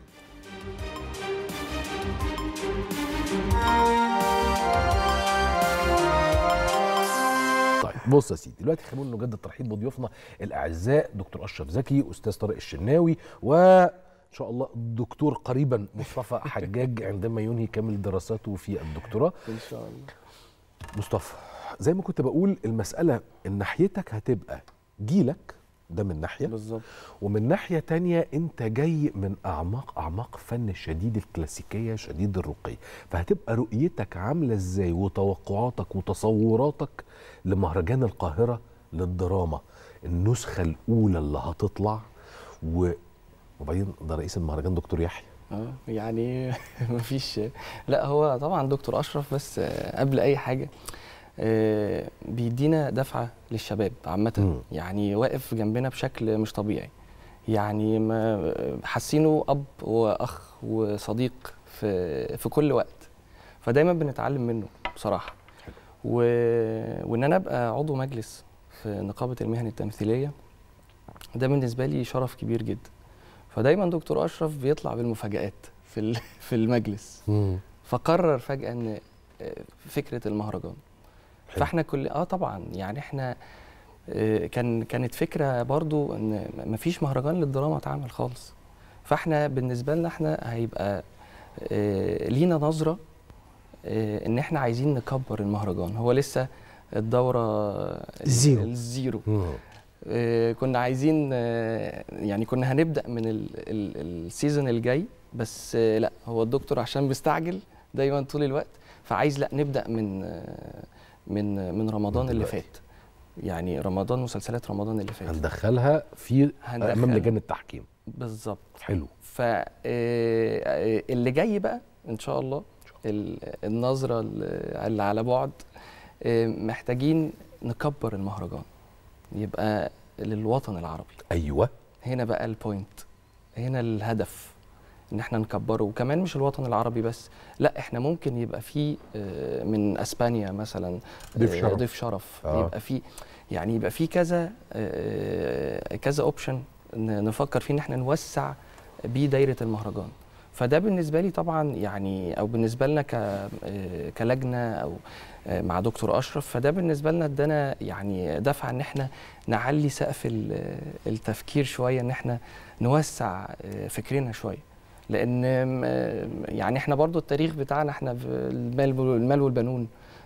S1: طيب بص يا سيدي دلوقتي خلونا نجدد ترحيب بضيوفنا الاعزاء دكتور اشرف زكي استاذ طارق الشناوي و ان شاء الله دكتور قريبا مصطفى حجاج عندما ينهي كامل دراساته في الدكتوراه
S9: ان شاء الله
S1: مصطفى زي ما كنت بقول المساله ان ناحيتك هتبقى جيلك ده من ناحيه
S9: بالظبط
S1: ومن ناحية تانية انت جاي من اعماق اعماق فن شديد الكلاسيكية شديد الرقي فهتبقى رؤيتك عاملة ازاي وتوقعاتك وتصوراتك لمهرجان القاهرة للدراما النسخة الاولى اللي هتطلع و وبعدين ده رئيس المهرجان دكتور يحيى
S9: اه يعني مفيش لا هو طبعا دكتور اشرف بس آه، قبل اي حاجه آه، بيدينا دفعه للشباب عامه
S1: مم.
S9: يعني واقف جنبنا بشكل مش طبيعي يعني ما حاسينه اب واخ وصديق في في كل وقت فدايما بنتعلم منه بصراحه و... وان انا ابقى عضو مجلس في نقابه المهن التمثيليه ده بالنسبه لي شرف كبير جدا فدايما دكتور اشرف بيطلع بالمفاجآت في ال- في المجلس فقرر فجاه ان آه، فكره المهرجان فاحنا كل اه طبعا يعني احنا آه، كان كانت فكره برضو ان مفيش مهرجان للدراما اتعمل خالص فاحنا بالنسبه لنا احنا هيبقى آه، لينا نظره آه، ان احنا عايزين نكبر المهرجان هو لسه الدوره
S10: الزيرو.
S9: الزيرو آه، كنا عايزين آه، يعني كنا هنبدا من ال- ال- السيزون الجاي بس آه، لا هو الدكتور عشان بيستعجل دايما طول الوقت فعايز لا نبدا من آه، من من رمضان اللي
S1: دلوقتي.
S9: فات يعني رمضان مسلسلات رمضان اللي فات
S1: هندخلها في
S9: هندخل-
S1: امام لجان التحكيم
S9: بالظبط
S1: حلو
S9: فاللي جاي بقى ان شاء الله ال- النظره ال- اللي على بعد آه، محتاجين نكبر المهرجان يبقى للوطن العربي
S1: ايوه
S9: هنا بقى البوينت هنا الهدف ان احنا نكبره وكمان مش الوطن العربي بس لا احنا ممكن يبقى في آه، من اسبانيا مثلا
S11: ضيف
S9: آه،
S11: شرف.
S9: ضيف شرف
S1: آه.
S9: يبقى في يعني يبقى في كذا آه، كذا اوبشن نفكر فيه ان احنا نوسع بيه دايره المهرجان فده بالنسبه لي طبعا يعني او بالنسبه لنا ك آه، كلجنه او آه، مع دكتور اشرف فده بالنسبه لنا ادانا يعني دفعه ان احنا نعلي سقف ال- التفكير شويه ان احنا نوسع آه، فكرنا شويه لان آه، يعني احنا برضو التاريخ بتاعنا احنا في المال المال والبنون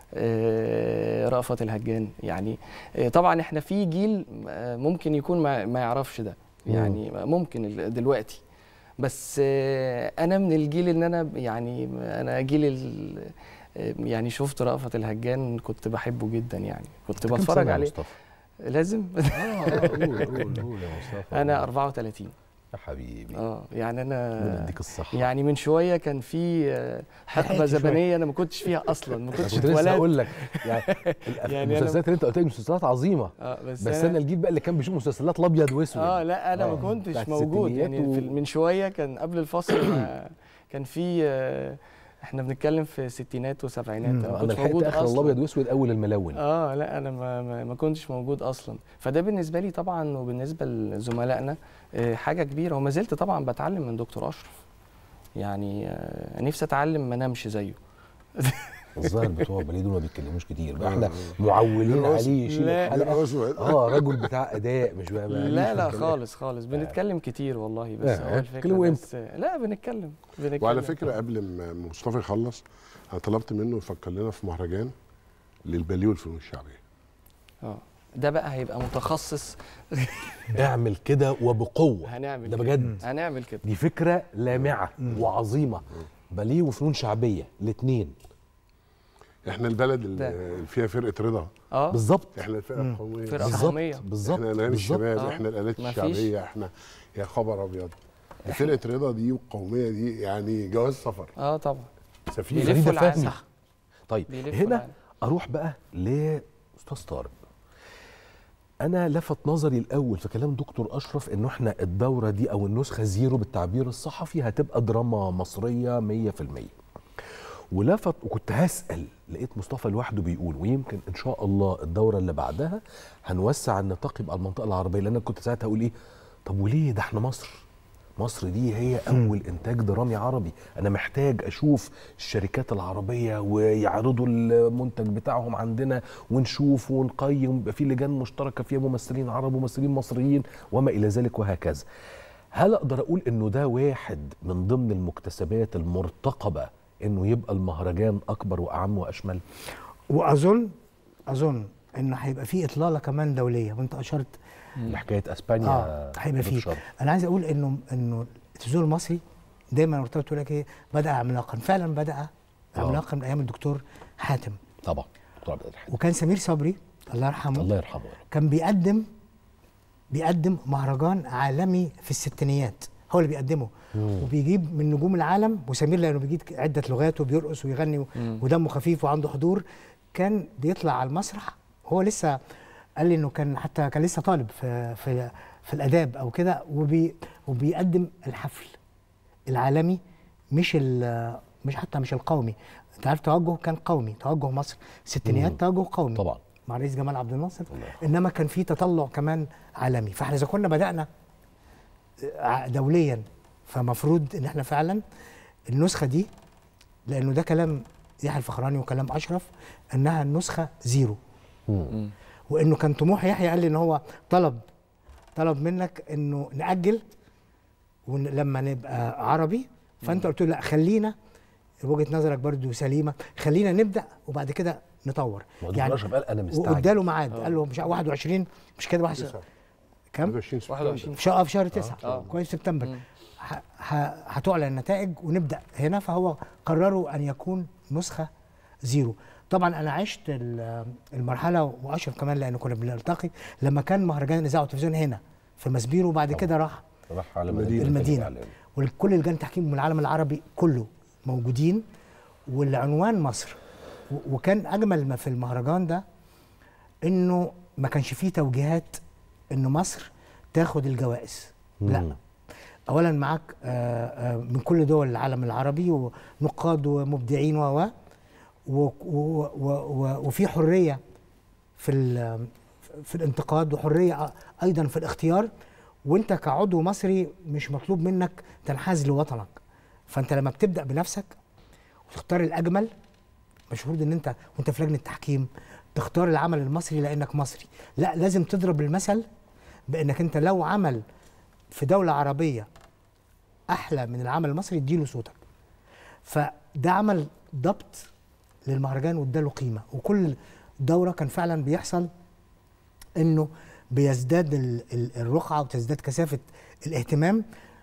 S9: آه، رأفت الهجان يعني آه، طبعا احنا في جيل آه، ممكن يكون ما ما يعرفش ده يعني ممكن ال- دلوقتي بس آه، انا من الجيل ان انا يعني انا جيل ال- آه، يعني شفت رأفت الهجان كنت بحبه جدا يعني كنت
S1: أنت كام
S9: بتفرج
S1: سنة يا
S9: عليه
S1: مصطفى؟
S9: لازم
S1: اه آه، قول قول قول يا مصطفى
S9: انا 34
S1: يا حبيبي
S9: اه يعني
S1: ربنا
S9: انا
S1: يديك الصحة
S9: يعني من شويه كان في آه، حقبه
S10: حققت شوية.
S9: زمنيه انا ما كنتش فيها اصلا ما
S1: أنا
S9: كنتش
S1: كنت لسه
S9: اتولدت
S1: اقول لك يعني الأف-
S9: يعني أنا-
S1: المسلسلات اللي انت قلت لي مسلسلات عظيمه
S9: اه بس,
S1: بس انا الجيل بقى اللي كان بيشوف مسلسلات الابيض واسود
S9: اه لا انا
S1: آه،
S9: ما كنتش
S1: بتاعت
S9: موجود
S1: الستينيات
S9: يعني
S1: و-
S9: في من شويه كان قبل الفصل ما- كان في آه، احنا بنتكلم في ستينات وسبعينات
S10: مم.
S9: انا ما
S1: انا
S9: كنتش
S1: لحقت
S9: موجود
S1: اخر الابيض
S9: اصلا
S1: واسود اول الملون
S9: اه لا انا ما, ما, ما كنتش موجود اصلا فده بالنسبه لي طبعا وبالنسبه لزملائنا آه، حاجه كبيره وما زلت طبعا بتعلم من دكتور اشرف يعني آه، نفسي اتعلم ما نمشي زيه
S1: الظاهر بتوع باليه دول ما بيتكلموش كتير بقى احنا معولين عليه يشيل
S9: لا.
S1: الحلقه
S11: اسود
S1: اه رجل بتاع اداء مش بقى ماليش
S9: لا
S1: في
S9: لا
S1: الكلام.
S9: خالص خالص بنتكلم كتير والله بس
S1: آه،
S9: هو الفكره
S1: تتكلموا
S9: بس لا بنتكلم بنتكلم
S11: وعلى فكره قبل ما مصطفى يخلص انا طلبت منه يفكر لنا في مهرجان للباليه والفنون الشعبيه
S9: اه ده بقى هيبقى متخصص
S1: اعمل كده وبقوه
S9: هنعمل
S1: ده
S9: كده.
S1: بجد
S9: هنعمل كده
S1: دي فكره لامعه وعظيمه باليه وفنون شعبيه الاثنين
S11: احنا البلد
S9: ده.
S11: اللي فيها فرقه رضا
S9: اه
S1: بالظبط
S11: احنا الفرقه القوميه
S9: فرقة
S1: بالظبط
S9: قومية.
S1: بالظبط
S11: احنا الاغاني
S1: بالظبط.
S11: الشباب
S9: آه.
S11: احنا الالات
S9: مفيش.
S11: الشعبيه احنا يا خبر ابيض فرقه رضا دي والقوميه دي يعني جواز سفر
S9: اه طبعا
S11: سفينه
S1: فريدة
S9: بيلفوا العالم
S1: فهمي. طيب
S9: بيلفوا
S1: هنا
S9: العالم.
S1: اروح بقى لاستاذ طارق انا لفت نظري الاول في كلام دكتور اشرف انه احنا الدوره دي او النسخه زيرو بالتعبير الصحفي هتبقى دراما مصريه 100% ولفت وكنت هسال لقيت مصطفى لوحده بيقول ويمكن ان شاء الله الدوره اللي بعدها هنوسع النطاق يبقى المنطقه العربيه لان انا كنت ساعتها اقول ايه طب وليه ده احنا مصر مصر دي هي اول انتاج درامي عربي انا محتاج اشوف الشركات العربيه ويعرضوا المنتج بتاعهم عندنا ونشوف ونقيم يبقى في لجان مشتركه فيها ممثلين عرب وممثلين مصريين وما الى ذلك وهكذا هل اقدر اقول انه ده واحد من ضمن المكتسبات المرتقبه انه يبقى المهرجان اكبر واعم واشمل
S10: واظن اظن انه هيبقى في اطلاله كمان دوليه وانت اشرت
S1: لحكايه اسبانيا
S10: اه هيبقى
S1: ضيف
S10: فيه
S1: شرف.
S10: انا عايز اقول انه انه التلفزيون المصري دايما مرتبط تقول لك ايه بدا عملاقا فعلا بدا عملاقا من ايام الدكتور حاتم
S1: طبعا دكتور عبد الحليم
S10: وكان سمير صبري الله يرحمه
S1: الله يرحمه
S10: كان بيقدم بيقدم مهرجان عالمي في الستينيات هو اللي بيقدمه وبيجيب من نجوم العالم وسمير لانه بيجيب عده لغات وبيرقص ويغني و-
S9: مم.
S10: ودمه خفيف وعنده حضور كان بيطلع على المسرح هو لسه قال لي انه كان حتى كان لسه طالب في في في الاداب او كده وبي وبيقدم الحفل العالمي مش ال- مش حتى مش القومي انت عارف توجه كان قومي توجه مصر ستينيات
S1: مم.
S10: توجه قومي
S1: طبعا
S10: مع رئيس جمال عبد الناصر انما كان في تطلع كمان عالمي فاحنا اذا كنا بدانا ع- دوليا فمفروض ان احنا فعلا النسخه دي لانه ده كلام يحيى الفخراني وكلام اشرف انها النسخه زيرو
S1: مم.
S10: وانه كان طموح يحيى قال لي ان هو طلب طلب منك انه ناجل ولما نبقى عربي فانت قلت له لا خلينا وجهه نظرك برضو سليمه خلينا نبدا وبعد كده نطور
S1: ما هو دكتور اشرف قال انا مستعجل
S10: واداله ميعاد قال له مش 21 مش كده واحد
S11: تسعة.
S10: كام
S11: 21 سبتمبر.
S9: 21
S10: في شهر في شهر 9
S9: آه.
S10: كويس سبتمبر
S9: مم.
S10: ه- ه- هتعلن النتائج ونبدا هنا فهو قرروا ان يكون نسخه زيرو طبعا انا عشت ال- المرحله واشرف كمان لانه كنا بنلتقي لما كان مهرجان الاذاعه والتلفزيون هنا في مسبيرو وبعد كده راح
S1: راح على
S11: المدينة.
S1: مدينه
S10: المدينة.
S1: الإعلام.
S10: وكل لجان التحكيم من العالم العربي كله موجودين والعنوان مصر و- وكان اجمل ما في المهرجان ده انه ما كانش فيه توجيهات ان مصر تاخد الجوائز لا
S1: مم.
S10: اولا معاك آه، آه، من كل دول العالم العربي ونقاد ومبدعين و و- و- و- و- وفي حريه في ال- في الانتقاد وحريه ايضا في الاختيار وانت كعضو مصري مش مطلوب منك تنحاز لوطنك فانت لما بتبدا بنفسك وتختار الاجمل مش المفروض ان انت وانت في لجنه التحكيم تختار العمل المصري لانك مصري لا لازم تضرب المثل بانك انت لو عمل في دوله عربيه احلى من العمل المصري اديله صوتك فده عمل ضبط للمهرجان واداله قيمه وكل دوره كان فعلا بيحصل انه بيزداد ال- ال- الرقعه وتزداد كثافه الاهتمام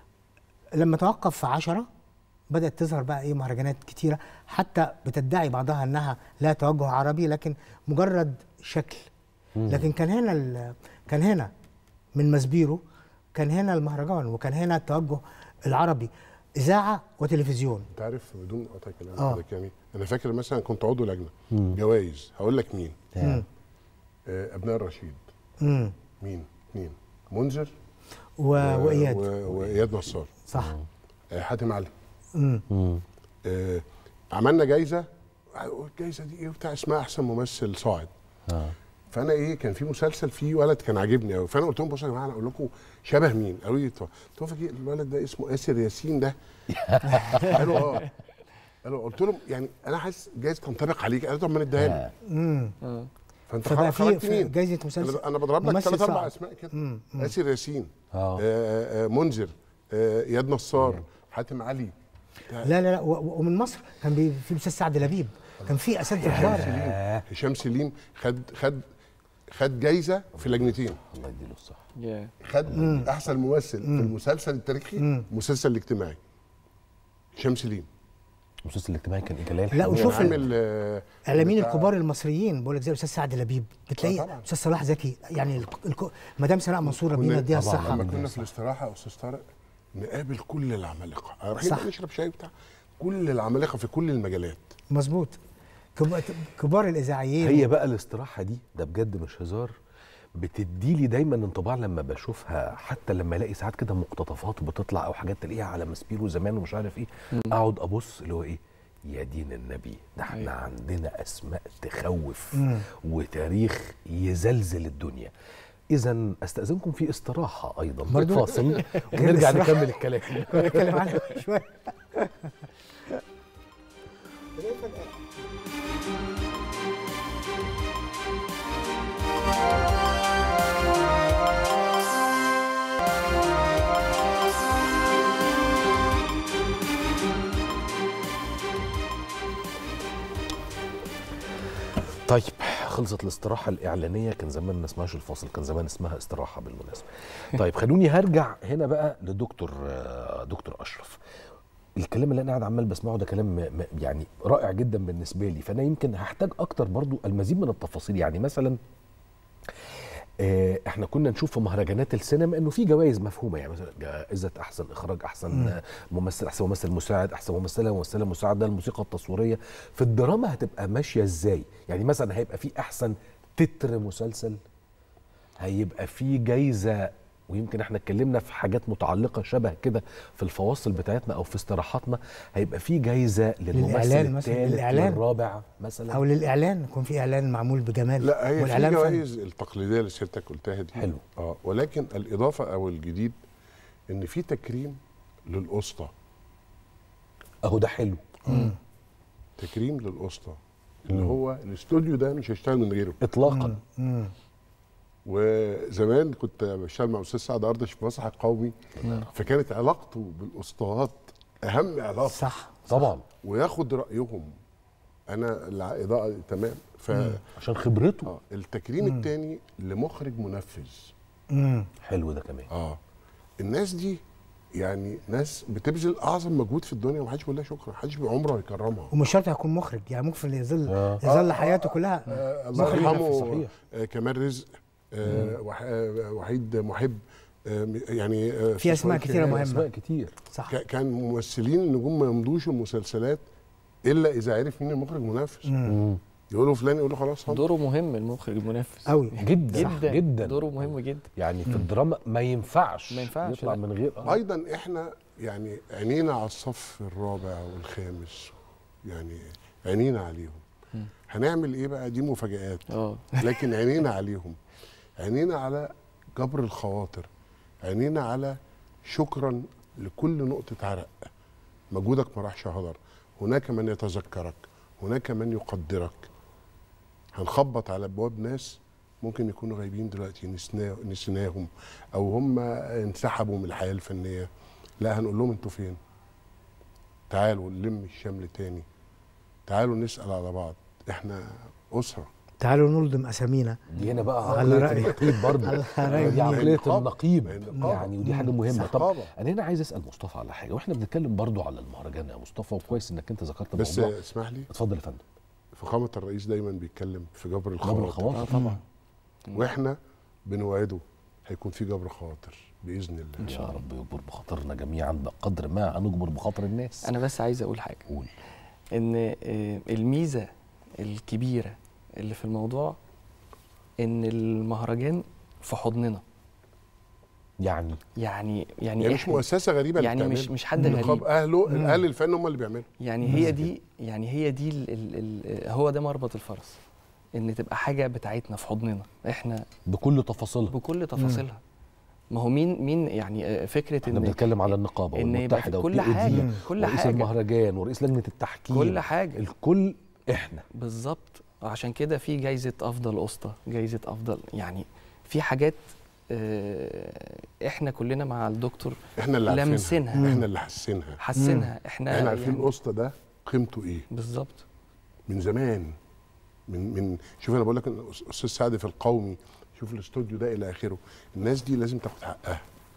S10: لما توقف في عشرة بدات تظهر بقى ايه مهرجانات كتيره حتى بتدعي بعضها انها لا توجه عربي لكن مجرد شكل لكن كان هنا ال- كان هنا من مسبيرو كان هنا المهرجان وكان هنا التوجه العربي اذاعه وتلفزيون
S11: انت عارف بدون قطع كلام
S10: آه.
S11: حضرتك يعني انا فاكر مثلا كنت عضو لجنه
S1: مم.
S11: جوائز هقول لك مين
S10: مم.
S11: آه ابناء الرشيد
S10: مم.
S11: مين مين منذر
S10: و... واياد
S11: و- واياد نصار
S10: صح
S11: آه حاتم علي
S10: مم.
S1: مم.
S11: آه عملنا جايزه الجايزه دي ايه وبتاع اسمها احسن ممثل صاعد
S1: آه.
S11: فانا ايه كان في مسلسل فيه ولد كان عاجبني قوي فانا قلت لهم بصوا يا جماعه انا اقول لكم شبه مين قالوا لي طب قلت لهم فاكر الولد ده اسمه اسر ياسين ده قالوا اه قالوا قلت لهم يعني انا حاسس جايز تنطبق عليك قالوا طب ما نديها لي
S10: مم.
S11: فانت
S10: فبقى
S11: خرجت
S10: في,
S11: خرجت
S10: في
S11: مين؟
S10: جايزه مسلسل
S11: انا أنا بضرب لك
S10: ممثل
S11: ثلاث اربع
S10: صعب.
S11: اسماء كده
S10: مم. مم.
S11: اسر ياسين
S1: اه
S11: آه، آه، منذر آه، اياد نصار حاتم علي
S10: لا لا لا و- و- ومن مصر كان بي في الاستاذ سعد لبيب كان في اساتذه كبار
S11: هشام سليم خد خد خد جايزه في لجنتين
S1: الله يديله الصح
S9: يا
S11: خد احسن ممثل في المسلسل التاريخي المسلسل الاجتماعي هشام سليم
S1: المسلسل الاجتماعي كان جلال
S10: لا،
S1: حمود.
S10: وشوف ال-
S11: عامل آه،
S10: اعلاميين
S11: بتاع-
S10: الكبار المصريين بقول لك زي الاستاذ سعد لبيب
S11: آه،
S10: بتلاقي
S11: طبعاً.
S10: الاستاذ صلاح زكي يعني الك- الك- مدام سناء منصور ربنا
S11: كنا-
S10: يديها
S1: طبعاً،
S10: الصحه
S11: لما كنا في الاستراحه يا استاذ طارق نقابل كل العمالقه رايحين
S10: صح.
S11: بقى نشرب شاي بتاع كل العمالقه في كل المجالات
S10: مظبوط كب- كبار الاذاعيين
S1: هي بقى الاستراحه دي ده بجد مش هزار بتدي لي دايما انطباع لما بشوفها حتى لما الاقي ساعات كده مقتطفات بتطلع او حاجات تلاقيها على مسبيرو زمان ومش عارف ايه اقعد ابص اللي هو ايه يا دين النبي ده احنا
S9: أيوة.
S1: عندنا اسماء تخوف
S10: مم.
S1: وتاريخ يزلزل الدنيا اذا استاذنكم في استراحه ايضا
S10: برضو؟
S1: فاصل
S10: غير
S1: ونرجع
S10: الاستراحة.
S1: نكمل الكلام
S10: كنا نتكلم عنها شويه
S1: طيب خلصت الاستراحة الإعلانية كان زمان ما اسمهاش الفاصل كان زمان اسمها استراحة بالمناسبة طيب خلوني هرجع هنا بقى لدكتور آه، دكتور أشرف الكلام اللي أنا قاعد عمال بسمعه ده كلام م- م- يعني رائع جدا بالنسبة لي فأنا يمكن هحتاج أكتر برضو المزيد من التفاصيل يعني مثلا آه، احنا كنا نشوف في مهرجانات السينما انه في جوائز مفهومه يعني مثلا جائزه احسن اخراج احسن
S10: مم.
S1: آه، ممثل احسن ممثل مساعد احسن ممثله ممثله مساعده الموسيقى التصويريه في الدراما هتبقى ماشيه ازاي يعني مثلا هيبقى في احسن تتر مسلسل هيبقى في جايزه ويمكن احنا اتكلمنا في حاجات متعلقه شبه كده في الفواصل بتاعتنا او في استراحاتنا هيبقى في جايزه للممثل
S10: للإعلان مثلاً،
S1: الثالث
S10: للإعلان.
S1: والرابع مثلا
S10: او للاعلان يكون في اعلان معمول بجمال
S11: لا هي في
S10: والإعلان فن.
S11: جوائز التقليديه اللي سيادتك قلتها دي
S1: حلو.
S11: اه ولكن الاضافه او الجديد ان في تكريم للاسطى
S1: اهو ده حلو
S11: تكريم للاسطى اللي هو الاستوديو ده مش هيشتغل من غيره
S1: اطلاقا
S10: مم.
S11: وزمان كنت بشتغل مع استاذ سعد اردش في مسرح القومي فكانت علاقته بالاسطوات اهم علاقه
S10: صح
S1: طبعا
S11: وياخد رايهم انا الاضاءه تمام ف
S1: عشان خبرته
S11: آه التكريم الثاني لمخرج منفذ
S10: مم.
S1: حلو ده كمان
S11: اه الناس دي يعني ناس بتبذل اعظم مجهود في الدنيا ومحدش بيقول لها شكرا محدش بعمره يكرمها
S10: ومش شرط يكون مخرج يعني ممكن يظل
S1: آه.
S10: يظل حياته كلها
S11: آه الله
S10: مخرج
S11: يرحمه
S10: منفذ.
S1: صحيح.
S11: آه كمال رزق آه وح- آه، وحيد محب آه يعني آه
S10: في أسماء
S11: أستاذ
S10: كتيرة
S11: كمال.
S10: مهمة.
S1: اسماء كتير
S10: صح
S11: ك- كان ممثلين النجوم ما يمضوش المسلسلات الا اذا عرف مين المخرج منافس
S1: مم.
S11: يقولوا فلان يقول له خلاص هم
S9: دوره مهم المخرج المنافس
S10: قوي
S1: جدا
S9: جدا
S1: جدا
S9: دوره مهم جدا
S1: يعني في الدراما ما ينفعش
S9: ما ينفعش،
S1: يطلع
S9: لا.
S1: من غير آه.
S11: ايضا احنا يعني عينينا على الصف الرابع والخامس يعني عينينا عليهم هنعمل ايه بقى دي مفاجآت
S9: اه
S11: لكن عينينا عليهم عينينا على جبر الخواطر عينينا على شكرا لكل نقطة عرق مجهودك ما راحش هدر هناك من يتذكرك هناك من يقدرك هنخبط على ابواب ناس ممكن يكونوا غايبين دلوقتي نسنا- نسيناهم او هم انسحبوا من الحياه الفنيه لا هنقول لهم انتوا فين تعالوا نلم الشمل تاني تعالوا نسال على بعض احنا اسره
S10: تعالوا نلضم اسامينا
S1: دي هنا بقى
S10: على
S1: عقليه
S10: رأيك.
S1: النقيب برضه
S10: على رأيك.
S1: دي عقليه
S11: النقابة.
S1: النقيب
S11: النقابة.
S1: يعني ودي حاجه مهمه طب
S11: النقابة.
S1: انا هنا عايز اسال مصطفى على حاجه واحنا بنتكلم برضه على المهرجان يا مصطفى وكويس انك انت ذكرت
S11: بس
S1: الموضوع
S11: اسمح لي
S1: اتفضل يا فندم
S11: فخامه الرئيس دايما بيتكلم في جبر
S1: جبر
S11: الخواطر
S1: الخواطر
S9: اه طبعا
S11: واحنا بنوعده هيكون في جبر خواطر باذن الله
S1: ان شاء رب يجبر بخاطرنا جميعا بقدر ما هنجبر بخاطر الناس
S9: انا بس عايز اقول حاجه
S1: قول
S9: ان آه، الميزه الكبيره اللي في الموضوع ان المهرجان في حضننا
S1: يعني
S9: يعني يعني
S11: يعني مش
S9: إحنا-
S11: مؤسسه غريبه اللي
S9: يعني مش
S11: بتعمله.
S9: مش حد
S11: النقاب
S9: غريب
S11: اهله
S10: مم.
S11: اهل الفن هم اللي بيعملوا
S9: يعني هي دي يعني هي دي ال ال ال هو ده مربط الفرس ان تبقى حاجه بتاعتنا في حضننا احنا
S1: بكل تفاصيلها
S9: بكل تفاصيلها ما هو مين مين يعني آه، فكره
S1: احنا
S9: ان
S1: بنتكلم على النقابه
S9: إن يبقى في
S1: والمتحده
S9: كل
S1: والPAD
S9: حاجة، كل
S1: ورئيس
S9: حاجة.
S1: المهرجان ورئيس لجنه التحكيم
S9: كل حاجه
S1: الكل احنا
S9: بالظبط عشان كده في جايزه افضل اسطى جايزه افضل يعني في حاجات آه، احنا كلنا مع الدكتور
S11: احنا اللي عارفينها
S9: لامسينها.
S11: احنا اللي حاسينها
S9: حسنها احنا
S11: احنا عارفين
S9: يعني
S11: القسط ده قيمته ايه
S9: بالظبط
S11: من زمان من من شوف انا بقول لك الاستاذ سعد في القومي شوف الاستوديو ده الى اخره الناس دي لازم تاخد حقها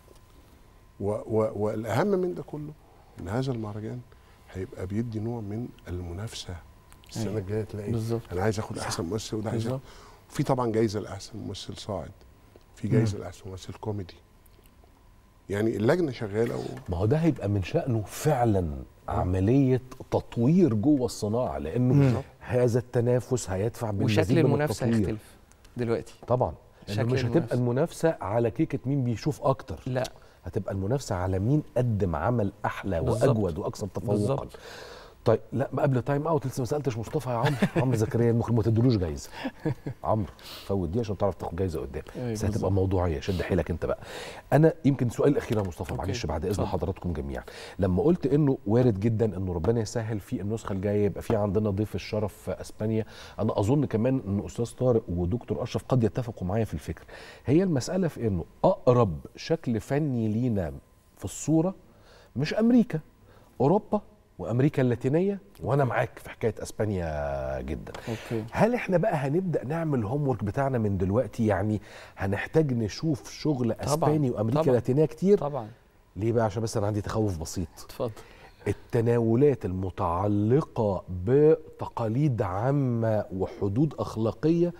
S11: و و والاهم من ده كله ان هذا المهرجان هيبقى بيدي نوع من المنافسه السنه
S9: أيوة.
S11: الجايه تلاقي
S9: بالظبط.
S11: انا عايز اخد احسن ممثل وده عايز
S9: بالظبط.
S11: ياخد. في طبعا جايزه لاحسن ممثل صاعد في جايزه لاحسن ممثل كوميدي يعني اللجنه شغاله و...
S1: ما هو ده هيبقى من شأنه فعلا عملية تطوير جوه الصناعة لأنه
S10: مم.
S1: هذا التنافس هيدفع بالمزيد
S9: وشكل
S1: من
S9: المنافسه
S1: التطوير.
S9: هيختلف دلوقتي
S1: طبعا لأنه
S9: شكل
S1: مش هتبقى
S9: المنافسة.
S1: المنافسة على كيكة مين بيشوف أكتر
S9: لا
S1: هتبقى المنافسة على مين قدم عمل أحلى
S9: بالظبط.
S1: وأجود وأكثر تفوقا
S9: بالظبط.
S1: طيب لا ما قبل تايم اوت لسه ما سالتش مصطفى يا عمرو عمرو زكريا المخرج ما تدلوش جايزه عمرو فوت دي عشان تعرف تاخد جايزه قدام
S9: أيوة
S1: بس هتبقى
S9: بالظبط.
S1: موضوعيه شد حيلك انت بقى انا يمكن سؤال الاخير يا مصطفى
S9: أوكي.
S1: معلش بعد اذن
S9: اتفضل.
S1: حضراتكم جميعا لما قلت انه وارد جدا انه ربنا يسهل في النسخه الجايه يبقى في عندنا ضيف الشرف في اسبانيا انا اظن كمان ان استاذ طارق ودكتور اشرف قد يتفقوا معايا في الفكر هي المساله في انه اقرب شكل فني لينا في الصوره مش امريكا اوروبا وامريكا اللاتينيه وانا معاك في حكايه اسبانيا جدا
S9: اوكي
S1: هل احنا بقى هنبدا نعمل الهوم ورك بتاعنا من دلوقتي يعني هنحتاج نشوف شغل اسباني وامريكا
S9: طبعاً.
S1: لاتينيه كتير
S9: طبعا
S1: ليه بقى عشان بس انا عندي تخوف بسيط
S9: اتفضل
S1: التناولات المتعلقه بتقاليد عامه وحدود اخلاقيه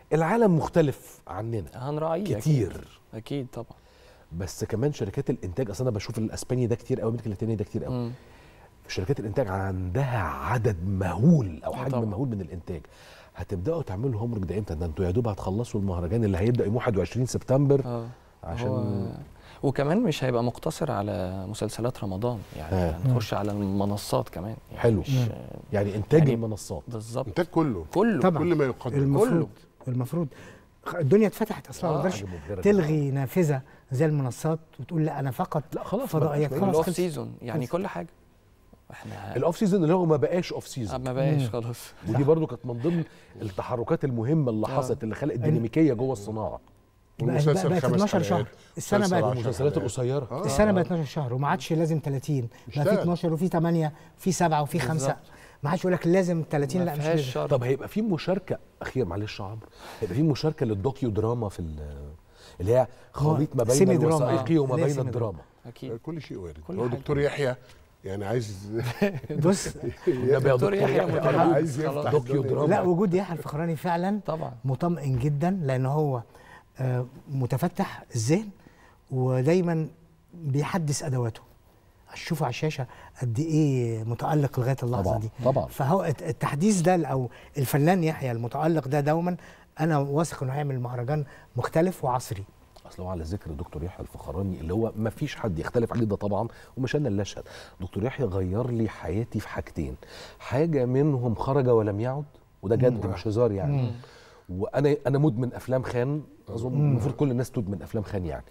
S1: العالم مختلف عننا
S9: هنراعيه أكيد.
S1: كتير
S9: اكيد طبعا
S1: بس كمان شركات الانتاج اصل انا بشوف الاسباني ده كتير قوي الامريكي اللاتيني ده كتير قوي
S9: مم.
S1: شركات الانتاج عندها عدد مهول او
S9: آه
S1: حجم
S9: طبعا.
S1: مهول من الانتاج هتبداوا تعملوا هوم ده امتى ده انتوا يا دوب هتخلصوا المهرجان اللي هيبدا يوم 21 سبتمبر
S9: اه
S1: عشان
S9: هو وكمان مش هيبقى مقتصر على مسلسلات رمضان يعني
S1: آه.
S9: هنخش على المنصات كمان يعني
S1: حلو
S9: مش
S1: يعني انتاج
S9: يعني
S1: المنصات
S9: بالظبط
S11: انتاج كله
S9: كله
S10: طبعا
S11: كل ما يقدم
S10: المفروض المفروض خ- الدنيا اتفتحت اصلا ما
S1: آه،
S10: تقدرش
S1: حاجة مبهرة
S10: تلغي نافذه زي المنصات وتقول لا انا فقط
S1: لا خلاص
S10: فضائيات
S1: ما
S10: خلاص
S9: الاوف
S10: خلص.
S9: سيزون يعني
S10: خلص.
S9: كل حاجه احنا
S1: الاوف سيزون اللي هو ما بقاش اوف
S9: آه،
S1: سيزون
S9: ما بقاش
S10: مم.
S9: خلاص
S1: ودي برضو كانت من ضمن التحركات المهمه اللي
S9: آه.
S1: حصلت اللي خلقت ديناميكيه جوه الصناعه
S10: بقت
S11: والمسلسل
S10: بقت
S11: خمس
S10: 12 شهر
S11: حلقات،
S10: السنه
S11: مسلسل
S10: بقت
S11: عشر
S1: المسلسلات
S11: حلقات.
S1: القصيره
S11: آه.
S10: السنه بقت 12 شهر وما عادش لازم 30 بقى في
S11: اشتغل.
S10: 12 وفي 8 في 7 وفي 5
S9: بالظبط.
S10: ما عادش يقول لك لازم 30
S9: ما
S10: لا مش
S9: فيهاش
S10: لازم
S9: شر
S1: طب هيبقى في مشاركه اخير معلش يا عمرو هيبقى في مشاركه للدوكيو دراما في ال- اللي هي خليط ما بين
S10: سيمي دراما.
S1: الوثائقي
S10: آه.
S1: وما
S10: اللي هي
S1: بين
S10: سيمي
S1: الدراما
S9: اكيد
S11: كل شيء وارد
S9: كل
S11: هو
S9: حاجة.
S11: دكتور يحيى يعني عايز
S10: بص
S1: النبي يا
S9: دكتور يحيى
S1: يحيى
S9: متحمس
S1: أرجوك.
S11: عايز يفتح
S9: خلاص.
S1: دوكيو
S11: الدنيا.
S1: دراما
S10: لا وجود يحيى الفخراني فعلا
S9: طبعا
S10: مطمئن جدا لان هو آه، متفتح الذهن ودايما بيحدث ادواته شوفوا على الشاشه قد ايه متالق لغايه اللحظه
S1: طبعا
S10: دي
S1: طبعا
S10: فهو الت- التحديث ده او الفنان يحيى المتالق ده دوما انا واثق انه هيعمل مهرجان مختلف وعصري
S1: اصل هو على ذكر دكتور يحيى الفخراني اللي هو ما فيش حد يختلف عليه ده طبعا ومش انا اللي اشهد دكتور يحيى غير لي حياتي في حاجتين حاجه منهم خرج ولم يعد وده جد مش هزار يعني وانا انا مدمن افلام خان اظن المفروض كل الناس تدمن افلام خان يعني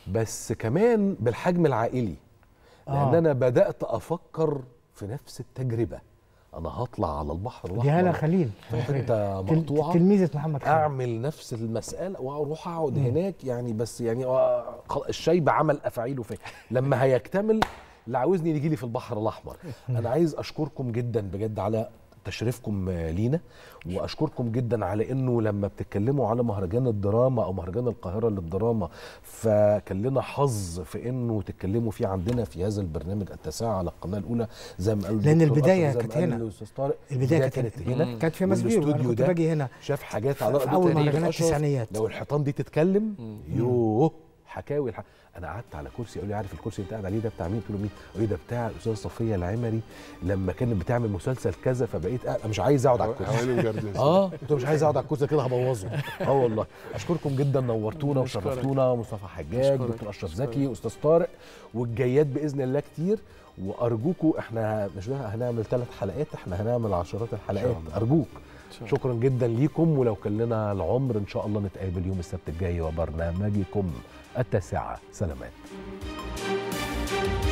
S1: بس كمان بالحجم العائلي لان
S10: آه.
S1: انا بدات افكر في نفس التجربه انا هطلع على البحر
S10: دي هاله
S1: الاحمر
S10: خليل
S1: في حته
S10: تل-
S1: مقطوعه
S10: تلميذه محمد خالد
S1: اعمل نفس المساله واروح اقعد هناك يعني بس يعني آه، خل- الشايب عمل افاعيله فيا لما هيكتمل اللي عاوزني يجي لي في البحر الاحمر انا عايز اشكركم جدا بجد على تشريفكم آه، لينا واشكركم جدا على انه لما بتتكلموا على مهرجان الدراما او مهرجان القاهره للدراما فكان لنا حظ في انه تتكلموا فيه عندنا في هذا البرنامج التاسعه على القناه الاولى زي ما قال
S10: لأن
S1: الدكتور
S10: البداية
S1: أشرف، زي ما
S10: كانت
S1: قال
S10: هنا.
S1: الاستاذ طارق
S10: البدايه
S1: كانت
S10: كانت
S1: هنا
S10: كانت في مسبير وانا
S1: والاستوديو
S10: كنت
S1: ده
S10: باجي هنا
S1: شاف حاجات على
S10: في
S1: رأي
S10: اول
S1: الدكتور
S10: مهرجانات
S1: أشرف.
S10: التسعينيات
S1: لو الحيطان دي تتكلم يوه حكاوي الح... انا قعدت على كرسي قال لي عارف الكرسي اللي انت قاعد عليه ده بتاع مين؟ قلت له مين؟ قال لي ده بتاع الاستاذه صفيه العمري لما كانت بتعمل مسلسل كذا فبقيت قاعد مش عايز اقعد على الكرسي
S11: حوالي مجردس
S1: اه قلت له مش عايز اقعد على الكرسي كده هبوظه اه والله اشكركم جدا نورتونا
S9: نشكرك.
S1: وشرفتونا مصطفى حجاج
S9: نشكرك.
S1: دكتور اشرف زكي استاذ طارق والجايات باذن الله كتير وارجوكم احنا مش بقى هنعمل ثلاث حلقات احنا هنعمل عشرات الحلقات ارجوك شكرا جدا ليكم ولو كان لنا العمر ان شاء الله نتقابل يوم السبت الجاي وبرنامجكم التاسعه سلامات